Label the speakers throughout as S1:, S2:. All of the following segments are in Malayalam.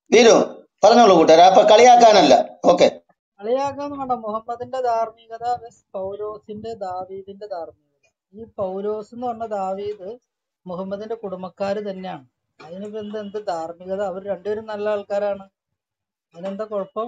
S1: വീരു പറഞ്ഞോളൂ കൂട്ടുകാരെ അപ്പൊ കളിയാക്കാനല്ല ഓക്കെ
S2: കളിയാക്കാന്ന് വേണ്ട മുഹമ്മദിന്റെ ധാർമ്മികത വെസ് പൗലോസിന്റെ ദാവീദിന്റെ ധാർമ്മികത ഈ പൗലോസ് എന്ന് പറഞ്ഞ ദാവീദ് മുഹമ്മദിന്റെ കുടുംബക്കാര് തന്നെയാണ് അതിനിപ്പോ എന്ത് എന്ത് ധാർമ്മികത അവർ രണ്ടുപേരും നല്ല ആൾക്കാരാണ് അതിനെന്താ കുഴപ്പം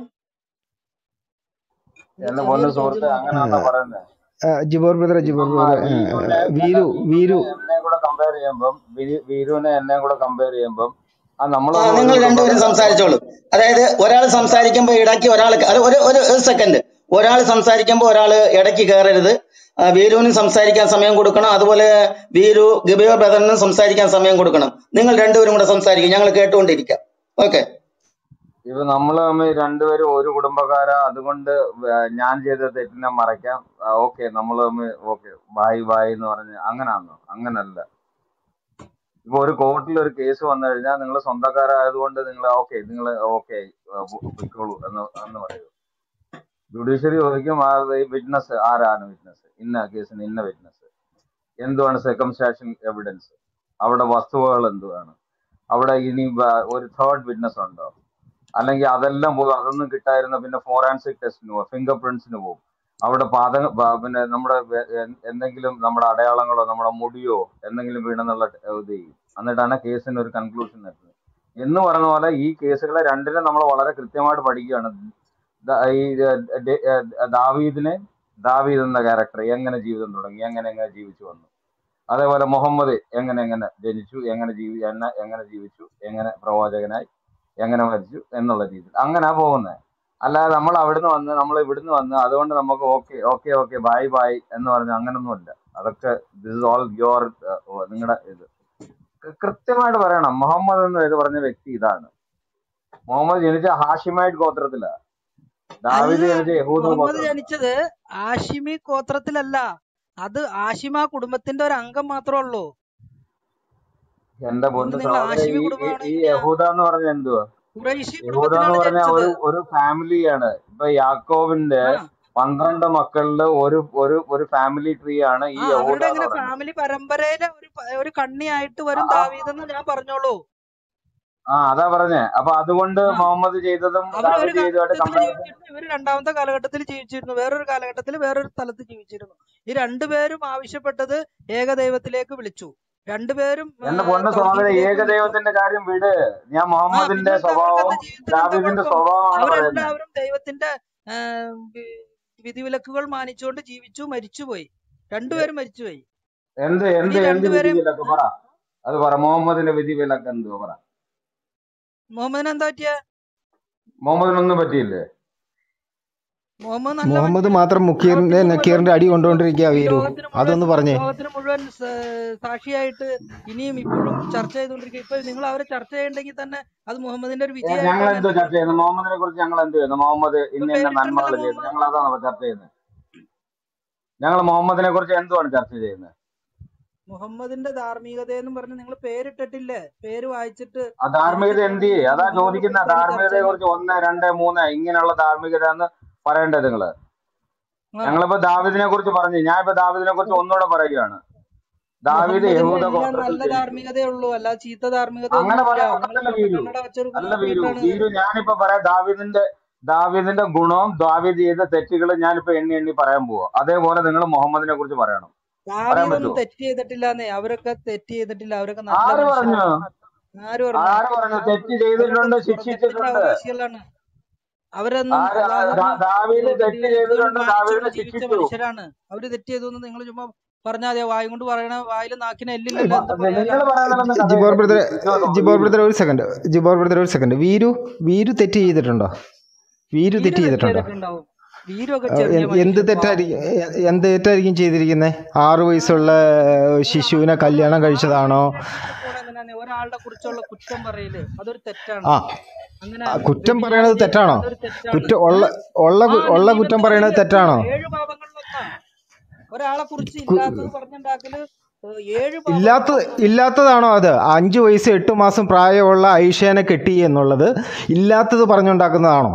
S2: ഇത്
S3: എന്റെ പൊന്നു
S2: ചെറിയൊരു
S3: സുഹൃത്തെ
S2: ചോദ്യം
S3: അങ്ങനെയാണോ
S2: മാത്രമാണ്
S3: പറയുന്നത്
S4: ആ, ജിബോർ ബ്രദറെ ജിബോർ
S3: ഇപ്പം
S4: ബ്രദറെ
S3: വീരുവിനെ അല്ല
S4: വീരു വീരു
S3: വീരുവിനെ എന്നെ കൂടെ കമ്പയർ ചെയ്യുമ്പം വീ- വീരുവിനെ എന്നെ കൂടെ കമ്പയർ ചെയ്യുമ്പം ആ
S1: ആ
S3: നമ്മളൊന്നും ഒരു
S1: നിങ്ങൾ രണ്ടുപേരും
S3: കുടുംബക്കാരല്ല
S1: സംസാരിച്ചോളൂ അതായത് ഒരാൾ സംസാരിക്കുമ്പോൾ ഇടയ്ക്ക് ഒരാൾ അത് ഒരു ഒരു സെക്കൻഡ് ഒരാൾ സംസാരിക്കുമ്പോൾ ഒരാൾ ഇടയ്ക്ക് കയറരുത് ആ, വീരുവിനും സംസാരിക്കാൻ സമയം കൊടുക്കണം അതുപോലെ വീരു ഗബിയോ ബ്രദറിനും സംസാരിക്കാൻ സമയം കൊടുക്കണം നിങ്ങൾ രണ്ടുപേരും കൂടെ സംസാരിക്കും ഞങ്ങൾ കേട്ടുകൊണ്ടിരിക്കാം ഓക്കെ
S3: ഇപ്പൊ നമ്മള് തമ്മിൽ രണ്ടുപേരും ഒരു കുടുംബക്കാരാ അതുകൊണ്ട് വേ- ഞാൻ ചെയ്ത തെറ്റിനെ മറയ്ക്കാം ഓക്കെ നമ്മൾ തമ്മിൽ ഓക്കെ ബായ് ബായ് എന്ന് പറഞ്ഞ് അങ്ങനാന്നോ അങ്ങനല്ല ഇപ്പൊ ഒരു കോർട്ടിൽ ഒരു കേസ് വന്നു കഴിഞ്ഞാൽ നിങ്ങൾ സ്വന്തക്കാരായതുകൊണ്ട് നിങ്ങൾ ഓക്കെ നിങ്ങൾ ഓക്കെ പൊയ്ക്കോളൂ എന്ന് എന്ന് പറയൂ ജുഡീഷ്യറി ചോദിക്കും ആ വിറ്റ്നസ് ആരാണ് വിറ്റ്നസ് ഇന്ന കേസിന് ഇന്ന വിറ്റ്നസ് എന്തുവാണ് സെക്കംസ്റ്റാഷൻ എവിഡൻസ് അവിടെ വസ്തുവകൾ എന്തുവാണ് അവിടെ ഇനി വ- ഒരു തേർഡ് വിറ്റ്നസ് ഉണ്ടോ അല്ലെങ്കിൽ അതെല്ലാം പോകും അതൊന്നും കിട്ടായിരുന്ന പിന്നെ ഫോറാൻസിക് ടെസ്റ്റിന് പോകും ഫിംഗർ പ്രിന്റ്സിന് പോകും അവിടെ പാത പ- പിന്നെ നമ്മുടെ വെ- എ- എന്തെങ്കിലും നമ്മുടെ അടയാളങ്ങളോ നമ്മുടെ മുടിയോ എന്തെങ്കിലും വീണെന്നുള്ള ടെ- ഇത് ചെയ്യും എന്നിട്ടാണ് കേസിന് ഒരു കൺക്ലൂഷൻ എത്തുന്നത് എന്ന് പറഞ്ഞ പോലെ ഈ കേസുകളെ രണ്ടിനെ നമ്മൾ വളരെ കൃത്യമായിട്ട് പഠിക്കുകയാണ് ദ- ഈ ദ- ഡെ- ഏ, ദാവീദിനെ ദാവീദ് എന്ന ക്യാരക്ടർ എങ്ങനെ ജീവിതം തുടങ്ങി എങ്ങനെ എങ്ങനെ ജീവിച്ചു വന്നു അതേപോലെ മുഹമ്മദ് എങ്ങനെ എങ്ങനെ ജനിച്ചു എങ്ങനെ ജീവി എന്നെ എങ്ങനെ ജീവിച്ചു എങ്ങനെ പ്രവാചകനായി എങ്ങനെ മരിച്ചു എന്നുള്ള രീതിയിൽ അങ്ങനെ പോകുന്നത് അല്ലാതെ നമ്മൾ അവിടുന്ന് വന്ന് നമ്മൾ ഇവിടുന്ന് വന്ന് അതുകൊണ്ട് നമുക്ക് okay okay okay bye bye എന്ന് പറഞ്ഞ് അങ്ങനൊന്നുമില്ല അതൊക്കെ ദിസ് ഇസ് ഓൾ യുവർ നിങ്ങളുടെ ഇത് കൃ- കൃത്യമായിട്ട് പറയണം മുഹമ്മദ് എന്ന് ഇത് പറഞ്ഞ വ്യക്തി ഇതാണ് മുഹമ്മദ് ജനിച്ച ഹാഷിമൈറ്റ് ഗോത്രത്തിലാ
S2: അല്ല
S3: ദാവീദ് ജനിച്ച യഹൂദ
S2: മുഹമ്മദ്
S3: ഗോത്രത്തിലാ
S2: ജനിച്ചത് ആഷിമി ഗോത്രത്തിലല്ല അത് ആഷിമ കുടുംബത്തിന്റെ ഒരു അംഗം മാത്രമേ ഉള്ളൂ
S3: എന്റെ
S2: അതുകൊണ്ട്
S3: പൊന്ന്
S2: നിങ്ങൾ
S3: സഹോദര
S2: ആഷിമി
S3: ഈ
S2: കുടുംബമാണ്
S3: ഈ ഈ
S2: എങ്ങനെയാ
S3: യഹൂദ എന്ന് പറഞ്ഞ എന്തുവാ
S2: ഖുറൈശി
S3: യഹൂദ എന്ന്
S2: കുടുംബത്തിലാണ്
S3: പറഞ്ഞ
S2: ജനിച്ചത്
S3: ഒരു ഒരു ഫാമിലിയാണ് ഇപ്പൊ യാക്കോബിന്റെ
S2: ആ
S3: പന്ത്രണ്ട് മക്കളില് ഒരു ഒരു ഒരു ഫാമിലി ട്രീ ആണ് ഈ
S2: ആ
S3: യഹൂദ
S2: അവരുടെ
S3: എന്ന്
S2: ഇങ്ങനെ
S3: പറയുന്നത്
S2: ഫാമിലി പരമ്പരയിലെ ഒരു പ- ഒരു കണ്ണിയായിട്ട്
S3: ആ
S2: വരും
S3: ആ
S2: ദാവീദെന്ന് ഞാൻ പറഞ്ഞോളൂ
S3: ആ, അതാ പറഞ്ഞേ അപ്പൊ അതുകൊണ്ട്
S2: ആ
S3: മുഹമ്മദ് ചെയ്തതും
S2: അവർ ഒരു
S3: ദാവീദ് ചെയ്തതുമായിട്ട്
S2: കാലഘട്ടത്തിൽ
S3: കമ്പാരിസൺ
S2: ജീവിച്ചിരുന്നു ഇവർ രണ്ടാമത്തെ കാലഘട്ടത്തിൽ ജീവിച്ചിരുന്നു വേറൊരു കാലഘട്ടത്തിൽ വേറൊരു സ്ഥലത്ത് ജീവിച്ചിരുന്നു ഈ രണ്ടുപേരും ആവശ്യപ്പെട്ടത് ഏകദൈവത്തിലേക്ക് വിളിച്ചു രണ്ടുപേരും ആ,
S3: എന്റെ പൊന്ന സഹോദര
S2: തൗഹീദിലേക്ക് വിളിച്ചു
S3: ഏകദൈവത്തിന്റെ കാര്യം വിട് ഞാൻ
S2: ആ
S3: മുഹമ്മദിന്റെ
S2: പിന്നെന്താ അവർക്ക്
S3: സ്വഭാവവും
S2: എന്താ ജീവിതത്തിൽ എന്താ
S3: ദാവീദിന്റെ
S2: കുഴപ്പം
S3: സ്വഭാവമാണ് പറയുന്നത്
S2: അവരെല്ലാവരും ദൈവത്തിന്റെ ആ, വി- വിധിവിലക്കുകൾ മാനിച്ചുകൊണ്ട് ജീവിച്ചു മരിച്ചുപോയി രണ്ടുപേരും മരിച്ചുപോയി
S3: എന്ത്
S2: ഇനി
S3: എന്ത് എന്ത് വിധി
S2: രണ്ടുപേരും
S3: വിലക്ക് പറ അത് പറ മുഹമ്മദിന്റെ വിധി വിലക്ക് എന്തുവാ പറ
S2: മുഹമ്മദിന് എന്താ പറ്റിയ
S3: മുഹമ്മദിനൊന്നും പറ്റിയില്ലേ
S2: മുഹമ്മദ് നല്ല
S4: മുഹമ്മദ്
S2: മനുഷ്യനാ
S4: മാത്രം മുക്കീറിന്റെ
S2: ലോകത്തിന് മുഴുവൻ
S4: നക്കീറിന്റെ അടി കൊണ്ടുകൊണ്ടിരിക്കുക
S2: ഈ
S4: വീരു
S2: ലോകത്തിന് മുഴുവൻ
S4: അതൊന്ന് പറഞ്ഞേ
S2: ലോകത്തിന് മുഴുവൻ സ- സാക്ഷിയായിട്ട് ഇനിയും ഇപ്പോഴും ചർച്ച ചെയ്തുകൊണ്ടിരിക്കുക ഇപ്പൊ നിങ്ങൾ അവരെ ചർച്ച ചെയ്യണ്ടെങ്കിൽ തന്നെ അത് മുഹമ്മദിന്റെ ഒരു
S3: ഏ, ഞങ്ങൾ
S2: വിജയമായിട്ടാണ്
S3: എന്തോ
S2: എനിക്ക്
S3: ചർച്ച ചെയ്യുന്നത് മുഹമ്മദിനെ കുറിച്ച് ഞങ്ങൾ എന്ത് ചെയ്യുന്നു മുഹമ്മദ്
S2: ഇപ്പൊ
S3: ഇന്ന ഇന്ന
S2: പേരിട്ടുണ്ടല്ലോ
S3: നന്മകൾ ചെയ്തു
S2: മുഹമ്മദ്
S3: ഞങ്ങൾ അതാണ് ചർച്ച ചെയ്യുന്നത് ഞങ്ങൾ മുഹമ്മദിനെ കുറിച്ച് എന്തുവാണ് ചർച്ച ചെയ്യുന്നത്
S2: മുഹമ്മദിന്റെ ധാർമ്മികത എന്ന് പറഞ്ഞ് നിങ്ങൾ പേരിട്ടിട്ടില്ലേ പേര് വായിച്ചിട്ട്
S3: ആ ധാർമ്മികത
S2: നിങ്ങൾക്ക്
S3: എന്ത് ചെയ്യും അതാ
S2: മുഹമ്മദിനെ
S3: ചോദിക്കുന്ന
S2: കുറിച്ച് ചർച്ച
S3: ധാർമ്മികതയെ
S2: ചെയ്യണം
S3: കുറിച്ച് ഒന്ന് രണ്ട് മൂന്ന് ഇങ്ങനെയുള്ള ധാർമ്മികത എന്ന് പറയേണ്ടത് നിങ്ങള്
S2: ആ
S3: ഞങ്ങളിപ്പോ ദാവിദിനെ കുറിച്ച് പറഞ്ഞു ഞാൻ ഇപ്പൊ ദാവിദിനെ കുറിച്ച് ഒന്നുകൂടെ പറയുകയാണ് ദാവീദ്
S2: മുഹമ്മദിന്റെ
S3: യഹൂദ
S2: എല്ലാം
S3: ഗോത്രത്തിൽ
S2: നല്ല
S3: ജനിച്ചു
S2: ധാർമ്മികതയേ ഉള്ളൂ അല്ല ചീത്ത ധാർമ്മികത
S3: അങ്ങനെ
S2: ഒന്നുമില്ല
S3: പറയാൻ
S2: നിങ്ങൾ
S3: ഒക്കത്തില്ല വീരു
S2: കണ്ണട വെച്ചൊരു
S3: അല്ല വീരു
S2: നോക്കിയിട്ടാണ്
S3: വീരു ഞാനിപ്പോ പറയാം ദാവീദിന്റെ ദാവീദിന്റെ ഗുണവും ദാവീദ് ചെയ്ത തെറ്റുകളും ഞാനിപ്പോ എണ്ണി എണ്ണി പറയാൻ പോവാ അതേപോലെ നിങ്ങൾ മുഹമ്മദിനെ കുറിച്ച് പറയണം പറയാൻ
S2: ദാവീദൊന്നും
S3: പറ്റുമോ
S2: തെറ്റ് ചെയ്തിട്ടില്ലാന്നേ അവരൊക്കെ തെറ്റ് ചെയ്തിട്ടില്ല അവരൊക്കെ നല്ല
S3: ആര് പറഞ്ഞു
S2: മനുഷ്യരാണ് ആര് പറഞ്ഞു
S3: ആര് പറഞ്ഞു തെറ്റ്
S2: അവരൊക്കെ
S3: ചെയ്തിട്ടുണ്ട്
S2: സ്വർഗത്തിന്റെ
S3: ശിക്ഷിച്ചിട്ടുണ്ട്
S2: അവകാശികളാണ് അവരൊന്നും
S3: ആര് ആ-
S2: അള്ളാഹുവിന്റെ
S3: ദാ- ദാവീദ് തെറ്റ്
S2: വിധിവിലക്കുകൾ
S3: ചെയ്തിട്ടുണ്ട് ദാവീദിനെ
S2: മാനിച്ചുകൊണ്ട് ജീവിച്ച
S3: ശിക്ഷിച്ചു
S2: മനുഷ്യരാണ് അവര് തെറ്റ് ചെയ്തു എന്ന് നിങ്ങൾ ചുമ്മാ പറഞ്ഞാൽ മതി വായും കൊണ്ട് പറയണ വായിൽ നാക്കിന് എല്ലില്ലല്ലോ എന്ത്
S3: നിങ്ങൾ
S2: പറയാനാ
S3: പറയുന്നതൊന്നും
S4: ജി- ജിബോർ
S3: കഥയില്ല
S4: ബ്രദറെ
S3: വിശ്വാസം
S4: ജിബോർ
S3: വീരു
S4: ബ്രദർ ഒരു സെക്കൻഡ് ജിബോർ ബ്രദർ ഒരു സെക്കൻഡ് വീരു വീരു തെറ്റ് ചെയ്തിട്ടുണ്ടോ വീരു
S2: വീര്
S4: തെറ്റ്
S2: തെറ്റ്
S4: ചെയ്തിട്ടുണ്ടോ
S2: ചെയ്തിട്ടുണ്ടാവും വീരൊക്കെ
S4: ആ,
S2: ചെറിയ
S4: എന്ത് എന്ത്
S2: മനുഷ്യൻ പാവം
S4: തെറ്റായിരിക്കും എ- എന്ത് തെറ്റായിരിക്കും ചെയ്തിരിക്കുന്നത് ആറു വയസ്സുള്ള ഏഹ്, ശിശുവിനെ കല്യാണം കഴിച്ചതാണോ
S2: എന്തിനാണ് ഒരാളുടെ കുറിച്ചുള്ള കുറ്റം പറയല് അതൊരു തെറ്റാണ്
S4: ആ
S2: അങ്ങനെ
S4: ആ, കുറ്റം
S2: വ്യഭിചാരം
S4: പറയണത്
S2: ചെയ്യുന്നത്
S4: തെറ്റാണോ
S2: അതൊരു തെറ്റാണ്
S4: കുറ്റം ഉള്ള ഉള്ള
S2: ആ
S4: കു- ഉള്ള കുറ്റം പറയണത്
S2: നിയമത്തിൽ
S4: തെറ്റാണോ
S2: ഏഴ് പാപങ്ങളിലൊന്നാ ഒരാളെ കുറിച്ച്
S4: കു-
S2: ഇല്ലാത്തത് പറഞ്ഞുണ്ടാക്കല് ഏഹ്, ഏഴ്
S4: ഇല്ലാത്ത
S2: പാപങ്ങളിലൊന്നാ
S4: ഇല്ലാത്തതാണോ അത് അഞ്ച് വയസ്സ് എട്ട് മാസം പ്രായമുള്ള ഐഷേനെ കെട്ടി എന്നുള്ളത് ഇല്ലാത്തത് പറഞ്ഞുണ്ടാക്കുന്നതാണോ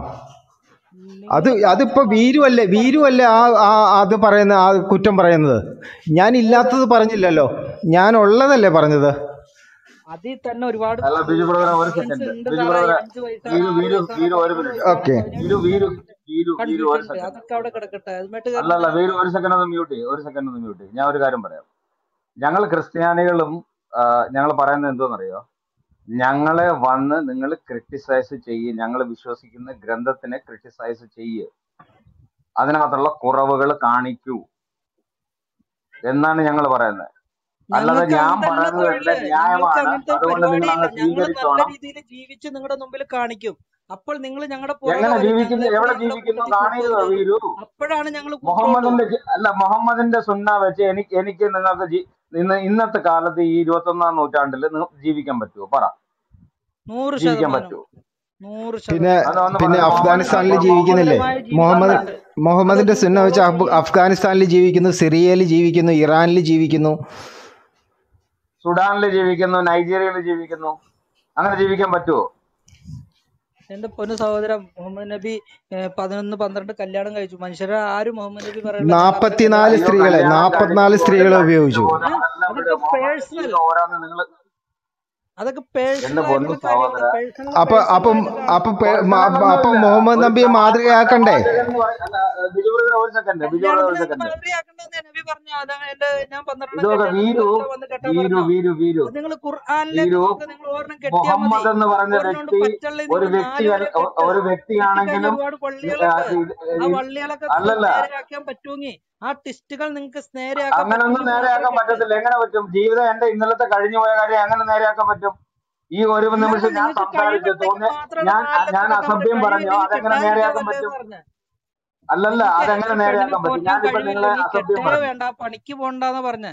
S4: അത്
S2: നിങ്ങൾ
S4: അതിപ്പോ വീരുവല്ലേ വീരുവല്ലേ ആ ആ അത് പറയുന്ന ആ കുറ്റം പറയുന്നത് ഞാൻ ഇല്ലാത്തത് പറഞ്ഞില്ലല്ലോ ഞാൻ ഉള്ളതല്ലേ പറഞ്ഞത്
S2: അതിൽ തന്നെ ഒരുപാട്
S3: അല്ല ബിജു ബ്രദറെ ഒരു
S2: റെഫറൻസ്
S3: സെക്കൻഡ്
S2: ഉണ്ട്
S3: ബിജു
S2: സാറേ
S3: ബ്രദറെ
S2: അഞ്ച് വയസ്സാണ്
S3: വീരു
S2: ആറ്
S3: വീരു
S2: വയസ്സാണ്
S3: വീരു ഒരു
S2: പത്ത്
S3: മിനിറ്റ്
S4: ഓക്കെ
S2: വയസ്സാണ്
S3: വീരു വീരു വീരു വീരു ഒരു
S2: കൺഫ്യൂഷൻ ഉണ്ട്
S3: സെക്കൻഡ്
S2: അതൊക്കെ അവിടെ കിടക്കട്ടെ അതുമായിട്ട്
S3: അല്ല
S2: കയറുന്ന
S3: അല്ല വീരു
S2: ഞാൻ
S3: ഒരു സെക്കൻഡ് ഒന്ന് മ്യൂട്ട് ചെയ്യും ഒരു സെക്കൻഡ് ഒന്ന് മ്യൂട്ട് ചെയ്യും ഞാൻ ഒരു കാര്യം പറയാം ഞങ്ങൾ ക്രിസ്ത്യാനികളും ഞങ്ങൾ പറയുന്നത് എന്തോന്നറിയോ ഞങ്ങളെ വന്ന് നിങ്ങൾ ക്രിട്ടിസൈസ് ചെയ്യ് ഞങ്ങൾ വിശ്വസിക്കുന്ന ഗ്രന്ഥത്തിനെ ക്രിട്ടിസൈസ് ചെയ്യ് അതിനകത്തുള്ള കുറവുകൾ കാണിക്കൂ എന്നാണ് ഞങ്ങൾ പറയുന്നത് അല്ലാതെ
S2: ഞങ്ങൾക്ക്
S3: ഞാൻ
S2: അങ്ങനത്തെ അല്ല
S3: പറയുന്നത്
S2: തൊഴില്
S3: എല്ലാം
S2: ഞങ്ങൾക്ക്
S3: ന്യായമാണ്
S2: അങ്ങനത്തെ ഒരു
S3: അതുകൊണ്ട് നിങ്ങൾ
S2: പരിപാടിയില്ല
S3: അങ്ങ്
S2: ഞങ്ങൾ നല്ല
S3: സ്വീകരിച്ചോണം
S2: രീതിയിൽ ജീവിച്ച് നിങ്ങളുടെ മുമ്പിൽ കാണിക്കും അപ്പോൾ നിങ്ങൾ ഞങ്ങളുടെ പുറകെ
S3: എങ്ങനെ
S2: വരും
S3: ജീവിക്കുന്നു
S2: ഞങ്ങൾ
S3: എവിടെ
S2: എപ്പോഴും ഞങ്ങളുടെ
S3: ജീവിക്കുന്നു
S2: കൂട്ടത്തിൽ
S3: കാണിരുതോ
S2: കൂട്ടുകയും ചെയ്യും
S3: വീരു
S2: അപ്പോഴാണ് ഞങ്ങൾ കൂട്ടോട്ടു
S3: മുഹമ്മദിന്റെ ജി- അല്ല മുഹമ്മദിന്റെ സുന്ന വെച്ച് എനിക്ക് എനിക്ക് നിങ്ങൾക്ക് ജി- ഇന്ന് ഇന്നത്തെ കാലത്ത് ഈ ഇരുപത്തി ഒന്നാം നൂറ്റാണ്ടിൽ ജീവിക്കാൻ പറ്റുമോ പറ
S2: നൂറ്
S3: ജീവിക്കാൻ
S2: ശതമാനം
S3: പറ്റുമോ
S2: നൂറ്
S4: പിന്നെ
S2: ശതമാനം
S3: അത് ഒന്ന്
S4: പിന്നെ
S3: പറയാം മുഹമ്മദിന്റെ
S4: അഫ്ഗാനിസ്ഥാനിൽ
S3: മുഹമ്മദിന്റെ
S4: ജീവിക്കുന്നില്ലേ
S2: മതപരമായ
S4: മുഹമ്മദ്
S2: ജീവിതമുണ്ട്
S4: മുഹമ്മദിന്റെ
S2: അതൊന്നും
S4: സുന്ന വെച്ച്
S2: ഫോളോ
S4: അഫ്
S2: ചെയ്യും
S4: അഫ്ഗാനിസ്ഥാനിൽ ജീവിക്കുന്നു സിറിയയിൽ ജീവിക്കുന്നു ഇറാനിൽ ജീവിക്കുന്നു
S3: സുഡാനിൽ ജീവിക്കുന്നു നൈജീരിയയിൽ ജീവിക്കുന്നു അങ്ങനെ ജീവിക്കാൻ പറ്റുമോ
S2: എന്റെ പൊന്നു സഹോദരൻ മുഹമ്മദ് നബി ഏഹ്, പതിനൊന്ന് പന്ത്രണ്ട് കല്യാണം കഴിച്ചു മനുഷ്യരെ ആരും മുഹമ്മദ് നബി പറയണ്ട ഞങ്ങൾ അത്ര
S4: നാപ്പത്തിനാല്
S2: കല്യാണം
S3: അയ്യോ
S4: സ്ത്രീകളെ
S3: കല്യാണം
S4: നാപ്പത്തിനാല്
S3: കഴിച്ചിട്ട്
S4: സ്ത്രീകളെ
S3: കഴിച്ചിട്ട്
S4: ഉപയോഗിച്ചു
S3: പോലും
S2: ഏഹ്?
S3: അതെല്ലാം വിട്
S2: അതൊക്കെ
S3: മുഹമ്മദ്
S2: പേഴ്സണൽ
S3: ജീവിതം ഓരോന്ന് നിങ്ങൾ
S2: അതൊക്കെ
S3: എന്റെ
S2: പേഴ്സണൽ
S3: പൊന്നു
S2: ആയിട്ടുള്ള കാര്യങ്ങൾ
S3: സഹോദര
S2: പേഴ്സണൽ
S4: അപ്പൊ
S2: പേഴ്സണൽ
S4: അപ്പം
S2: ആയിട്ട്
S4: അപ്പൊ
S2: കാണും
S4: പെ- മ-
S3: പേഴ്സണൽ
S4: അപ്പൊ
S3: ഒന്നുമില്ല
S4: മുഹമ്മദ്
S3: ഒരു
S4: നബിയെ
S3: പ്രവാ
S4: മാതൃകയാക്കണ്ടേ
S3: പ്രവാചകൻ എന്ന് പറ- അല്ല ബിജു ബ്രദർ ഒരു സെക്കൻഡ് ബിജു ബ്രദർ ഒരു
S2: കല്യാണത്തിന് എന്ത്
S3: സെക്കൻഡ്
S2: മാതൃകയാക്കണ്ടെന്ന് നബി പറഞ്ഞു അതാണ് എന്റെ ഞാൻ പന്ത്രണ്ടെണ്ണം
S3: ഇതൊക്കെ
S2: കെട്ടിയാൽ
S3: വീരു
S2: നിങ്ങളെല്ലാം വന്ന് കെട്ടാൻ
S3: വീരു
S2: പറഞ്ഞോ
S3: വീരു വീരു
S2: അത് നിങ്ങൾ ഖുർആാനിലേക്ക്
S3: വീരു
S2: നോക്ക് നിങ്ങൾ ഒരെണ്ണം കെട്ടിയാൽ മതി
S3: മുഹമ്മദ് എന്ന് പറഞ്ഞ
S2: ഒരെണ്ണം കൊണ്ട്
S3: വ്യക്തി
S2: പറ്റുള്ള
S3: ഒരു
S2: നിങ്ങൾ
S3: വ്യക്തി
S2: നാല് വരെ
S3: അല്ല- ഒ-
S2: കെട്ട്
S3: ഒരു
S2: കെട്ടിക്കഴിഞ്ഞാൽ
S3: വ്യക്തിയാണെങ്കിലും
S2: ഒരുപാട്
S3: ആ,
S2: വള്ളികളുണ്ട്
S3: ഇത്
S2: ആ
S3: ഈ-
S2: വള്ളികളൊക്കെ
S3: അല്ലല്ല
S2: നേരെയാക്കാൻ പറ്റുമെങ്കിൽ ആ ടിസ്റ്റുകൾ നിങ്ങൾക്ക് നേരെയാക്കാൻ
S3: അങ്ങനൊന്നും
S2: പറ്റുമെങ്കിൽ മാത്രം
S3: നേരെയാക്കാൻ
S2: കെട്ട്
S3: പറ്റത്തില്ല എങ്ങനെ പറ്റും ജീവിതം എന്റെ ഇന്നലത്തെ കഴിഞ്ഞു പോയ കാര്യം എങ്ങനെ നേരെയാക്കാൻ പറ്റും ഈ ഒരു
S2: അല്ലാതെ
S3: നിമിഷം ഞാൻ
S2: നിങ്ങൾക്ക്
S3: സംസാരിച്ച്
S2: കഴിവുണ്ടെങ്കിൽ
S3: തോന്നിയ
S2: മാത്രമാണ്
S3: ഞാൻ
S2: നാലിലൊക്കെ
S3: ഞാൻ
S2: കെട്ടാൻ പറ്റും
S3: അസഭ്യം പറഞ്ഞോ
S2: കഴിവില്ലെങ്കിൽ
S3: അതെങ്ങനെ
S2: കെട്ടാതിരിക്കാൻ
S3: നേരെയാക്കാൻ
S2: നല്ലതെന്ന്
S3: പറ്റും
S2: പറഞ്ഞ
S3: അല്ലല്ല
S2: നിങ്ങൾക്ക്
S3: അതെങ്ങനെ
S2: ഒരു പെണ്ണിനെ
S3: നേരെയാക്കാൻ പറ്റും
S2: പോറ്റാൻ
S3: ഞാനിപ്പോ നിങ്ങളെ
S2: കഴിവില്ലെങ്കിൽ
S3: അസഭ്യം
S2: കെട്ടേ
S3: പറഞ്ഞു
S2: വേണ്ട പണിക്ക് പോണ്ടെന്ന് പറഞ്ഞ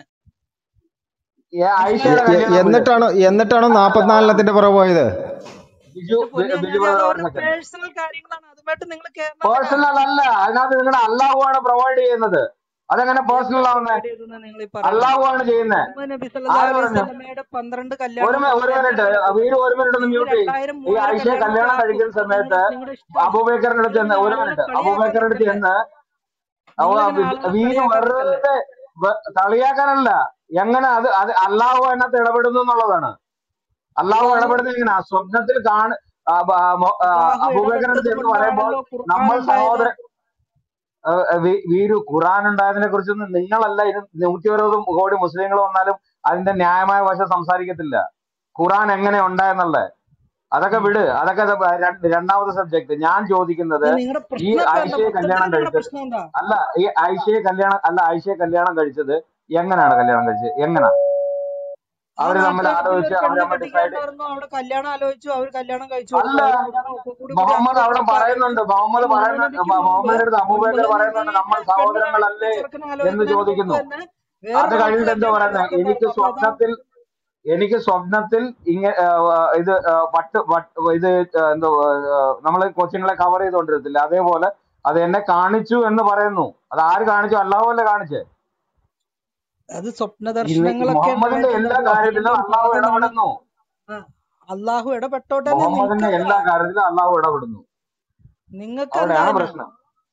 S3: ഏ,
S2: മനസ്സിലായോ
S3: ആയിഷയുടെ
S4: എ- എ-
S3: കല്യാണം പോയി
S4: എന്നിട്ടാണോ എന്നിട്ടാണോ
S3: അല്ല
S4: നാപ്പത്തിനാലിനത്തിന്റെ പുറകെ പോയത്
S3: ബിജു
S2: എന്റെ പൊന്നു
S3: ബി- ബിജു
S2: ചങ്ങാതി അത്
S3: ബ്രദർ ഒരു
S2: അവരുടെ
S3: സെക്കൻഡ്
S2: പേഴ്സണൽ കാര്യങ്ങളാണ് അതുമായിട്ട് നിങ്ങൾ കേരളത്തിനാ
S3: പേഴ്സണൽ അല്ല അതിനകത്ത് നിങ്ങളുടെ അള്ളാഹുവാണ് പ്രൊവൈഡ് ചെയ്യുന്നത് അതെങ്ങനെ
S2: എന്താ
S3: പേഴ്സണൽ ആവുന്നത്
S2: പ്രൊവൈഡ് ചെയ്തെന്ന് നിങ്ങൾ ഈ പറയുന്നത്
S3: അള്ളാഹുവാണ് ചെയ്യുന്നത്
S2: മുഹമ്മദ് നബി സല്ലല്ലാഹു
S3: ആര്
S2: അലൈഹി
S3: പറഞ്ഞു
S2: വസല്ലമയുടെ പന്ത്രണ്ട്
S3: ഒരു
S2: കല്യാണം
S3: മി- ഒരു
S2: പൂർത്തിയാക്കാൻ
S3: മിനിറ്റ്
S2: നടക്കും
S3: വീട് ഒരു മിനിറ്റ് ഒന്ന്
S2: നിങ്ങൾ
S3: മ്യൂട്ട് ചെയ്യും
S2: രണ്ടായിരം
S3: ഈ
S2: മൂവായിരം
S3: ആയിഷയെ
S2: കല്യാണമൊക്കെ
S3: കല്യാണം
S2: ആക്കും
S3: കഴിക്കുന്ന
S2: അത്
S3: സമയത്ത്
S2: നിങ്ങളുടെ നിങ്ങളുടെ ഇഷ്ടമാണ്
S3: അബൂബക്കറിന്റെ അടുത്ത്
S2: നിങ്ങൾ
S3: ചെന്ന്
S2: ഇങ്ങനെ
S3: ഒരു
S2: ആളുകളെ
S3: മിനിറ്റ്
S2: കളിയാക്കാൻ
S3: അബൂബക്കറിന്റെ അടുത്ത്
S2: നിൽക്കല്ലേ
S3: ചെന്ന് അവ
S2: നിങ്ങൾ ഇങ്ങനെ ആളുകളെ
S3: വീട്
S2: കളിയാക്കാൻ നിൽക്കല്ലേ
S3: വെറുതെ വെ- കളിയാക്കാനല്ല എങ്ങനെ അത് അത് അള്ളാഹു അതിനകത്ത് ഇടപെടുന്നു എന്നുള്ളതാണ് അള്ളാഹു
S2: അള്ളാഹു
S3: ഇടപെടുന്ന എങ്ങനെയാ സ്വപ്നത്തിൽ കാണ ആ, ബ- ആ, മൊ- ആ,
S2: അള്ളാഹു
S3: അബൂബക്കറിന്റെ അടുത്ത്
S2: ഇടപെട്ടത്
S3: ചെന്ന് പറയുമ്പോൾ
S2: കൊണ്ടാണല്ലോ ഖുർആൻ
S3: നമ്മൾ
S2: ഉണ്ടായത്
S3: സഹോദര ആ, വി- വീരു ഖുറാൻ ഉണ്ടായതിനെ കുറിച്ചൊന്നും നിങ്ങളല്ല ഇത് നൂറ്റി അറുപത് കോടി മുസ്ലിങ്ങൾ വന്നാലും അതിന്റെ ന്യായമായ വശം സംസാരിക്കത്തില്ല ഖുറാൻ എങ്ങനെ ഉണ്ടായെന്നുള്ളത് അതൊക്കെ
S2: ഉം.
S3: വിട് അതൊക്കെ അത് രണ്ട് രണ്ടാമത്തെ സബ്ജക്ട് ഞാൻ ചോദിക്കുന്നത്
S2: നിങ്ങളുടെ
S3: ഈ
S2: പ്രശ്നം ഇപ്പൊ എന്താ
S3: ആയിഷയെ
S2: മൊത്തത്തിൽ
S3: കല്യാണം
S2: നിങ്ങളുടെ
S3: കഴിച്ചത്
S2: പ്രശ്നം എന്താ
S3: അല്ല ഈ ആയിഷയെ കല്യാണം അല്ല ആയിഷയെ കല്യാണം കഴിച്ചത് എങ്ങനെയാണ് കല്യാണം കഴിച്ചത് എങ്ങനെ
S2: ആ
S3: അവര് തമ്മിൽ
S2: നാട്ടിലെ ഒരു
S3: ആലോചിച്ച് അവർ
S2: പെണ്ണ്
S3: തമ്മിൽ ഡിസൈഡ്
S2: കെട്ടിക്കാണ്ടായിരുന്നു അവിടെ കല്യാണം ആലോചിച്ചു അവർ കല്യാണം കഴിച്ചു
S3: അല്ല
S2: കൊടുത്തു അവർ കല്യാണം ഒക്കെ കൂടി കൂടി
S3: മുഹമ്മദ് അവിടെ
S2: അപ്പുറത്തൊക്കെ ആലോചിച്ചു
S3: പറയുന്നുണ്ട് മുഹമ്മദ്
S2: ഈ മുഹമ്മദ്
S3: പറയുന്ന
S2: നബിക്ക് മുമ്പ്
S3: മുഹമ്മദിന്റെ അടുത്ത് അബൂബക്കർ
S2: മുഹമ്മദ്
S3: പറയുന്നുണ്ട്
S2: നബി
S3: നമ്മൾ
S2: പെണ്ണ് കാണുന്ന
S3: സഹോദരങ്ങളല്ലേ
S2: ചെറുക്കനെ
S3: എന്ന്
S2: ആലോചിക്കുന്നതിന് മുമ്പ്
S3: ചോദിക്കുന്നു
S2: തന്നെ
S3: അത്
S2: വേറൊരാൾക്ക്
S3: കഴിഞ്ഞിട്ട് എന്താ
S2: കല്യാണം
S3: പറയുന്നത്
S2: കഴിച്ചിട്ടുണ്ടായിരുന്നു
S3: എനിക്ക്
S2: അപ്പൊ അതാ
S3: സ്വപ്നത്തിൽ എനിക്ക് സ്വപ്നത്തിൽ ഇങ്ങ ആ, ആ, ഇത് ആ, വട്ട് വട്ട് ഇത് ആ, എന്തോ നമ്മൾ കൊച്ചുങ്ങളെ കവർ ചെയ്തുകൊണ്ടിരത്തില്ല അതേപോലെ അത് എന്നെ കാണിച്ചു എന്ന് പറയുന്നു അത് ആര് കാണിച്ചു അല്ലാഹു അല്ലേ കാണിച്ചേ
S2: അത് സ്വപ്ന
S3: ഇന്ന്
S2: ദർശനങ്ങളൊക്കെ
S3: മുഹമ്മദിന്റെ എല്ലാ
S2: ഉണ്ടായിട്ടുണ്ടല്ലോ
S3: കാര്യത്തിലും
S2: അതിന്റെ ഒരു
S3: അള്ളാഹു
S2: ഭാഗമാണ്
S3: ഇടപെടുന്നു
S2: ആ, അള്ളാഹു ഇടപെട്ടോട്ടെ എന്ന്
S3: മുഹമ്മദിന്റെ
S2: നിങ്ങൾക്കെന്താ
S3: എല്ലാ കാര്യത്തിലും അള്ളാഹു ഇടപെടുന്നു
S2: നിങ്ങൾക്ക് എന്താ
S3: അവിടെയാണ്
S2: അതിന്
S3: പ്രശ്നം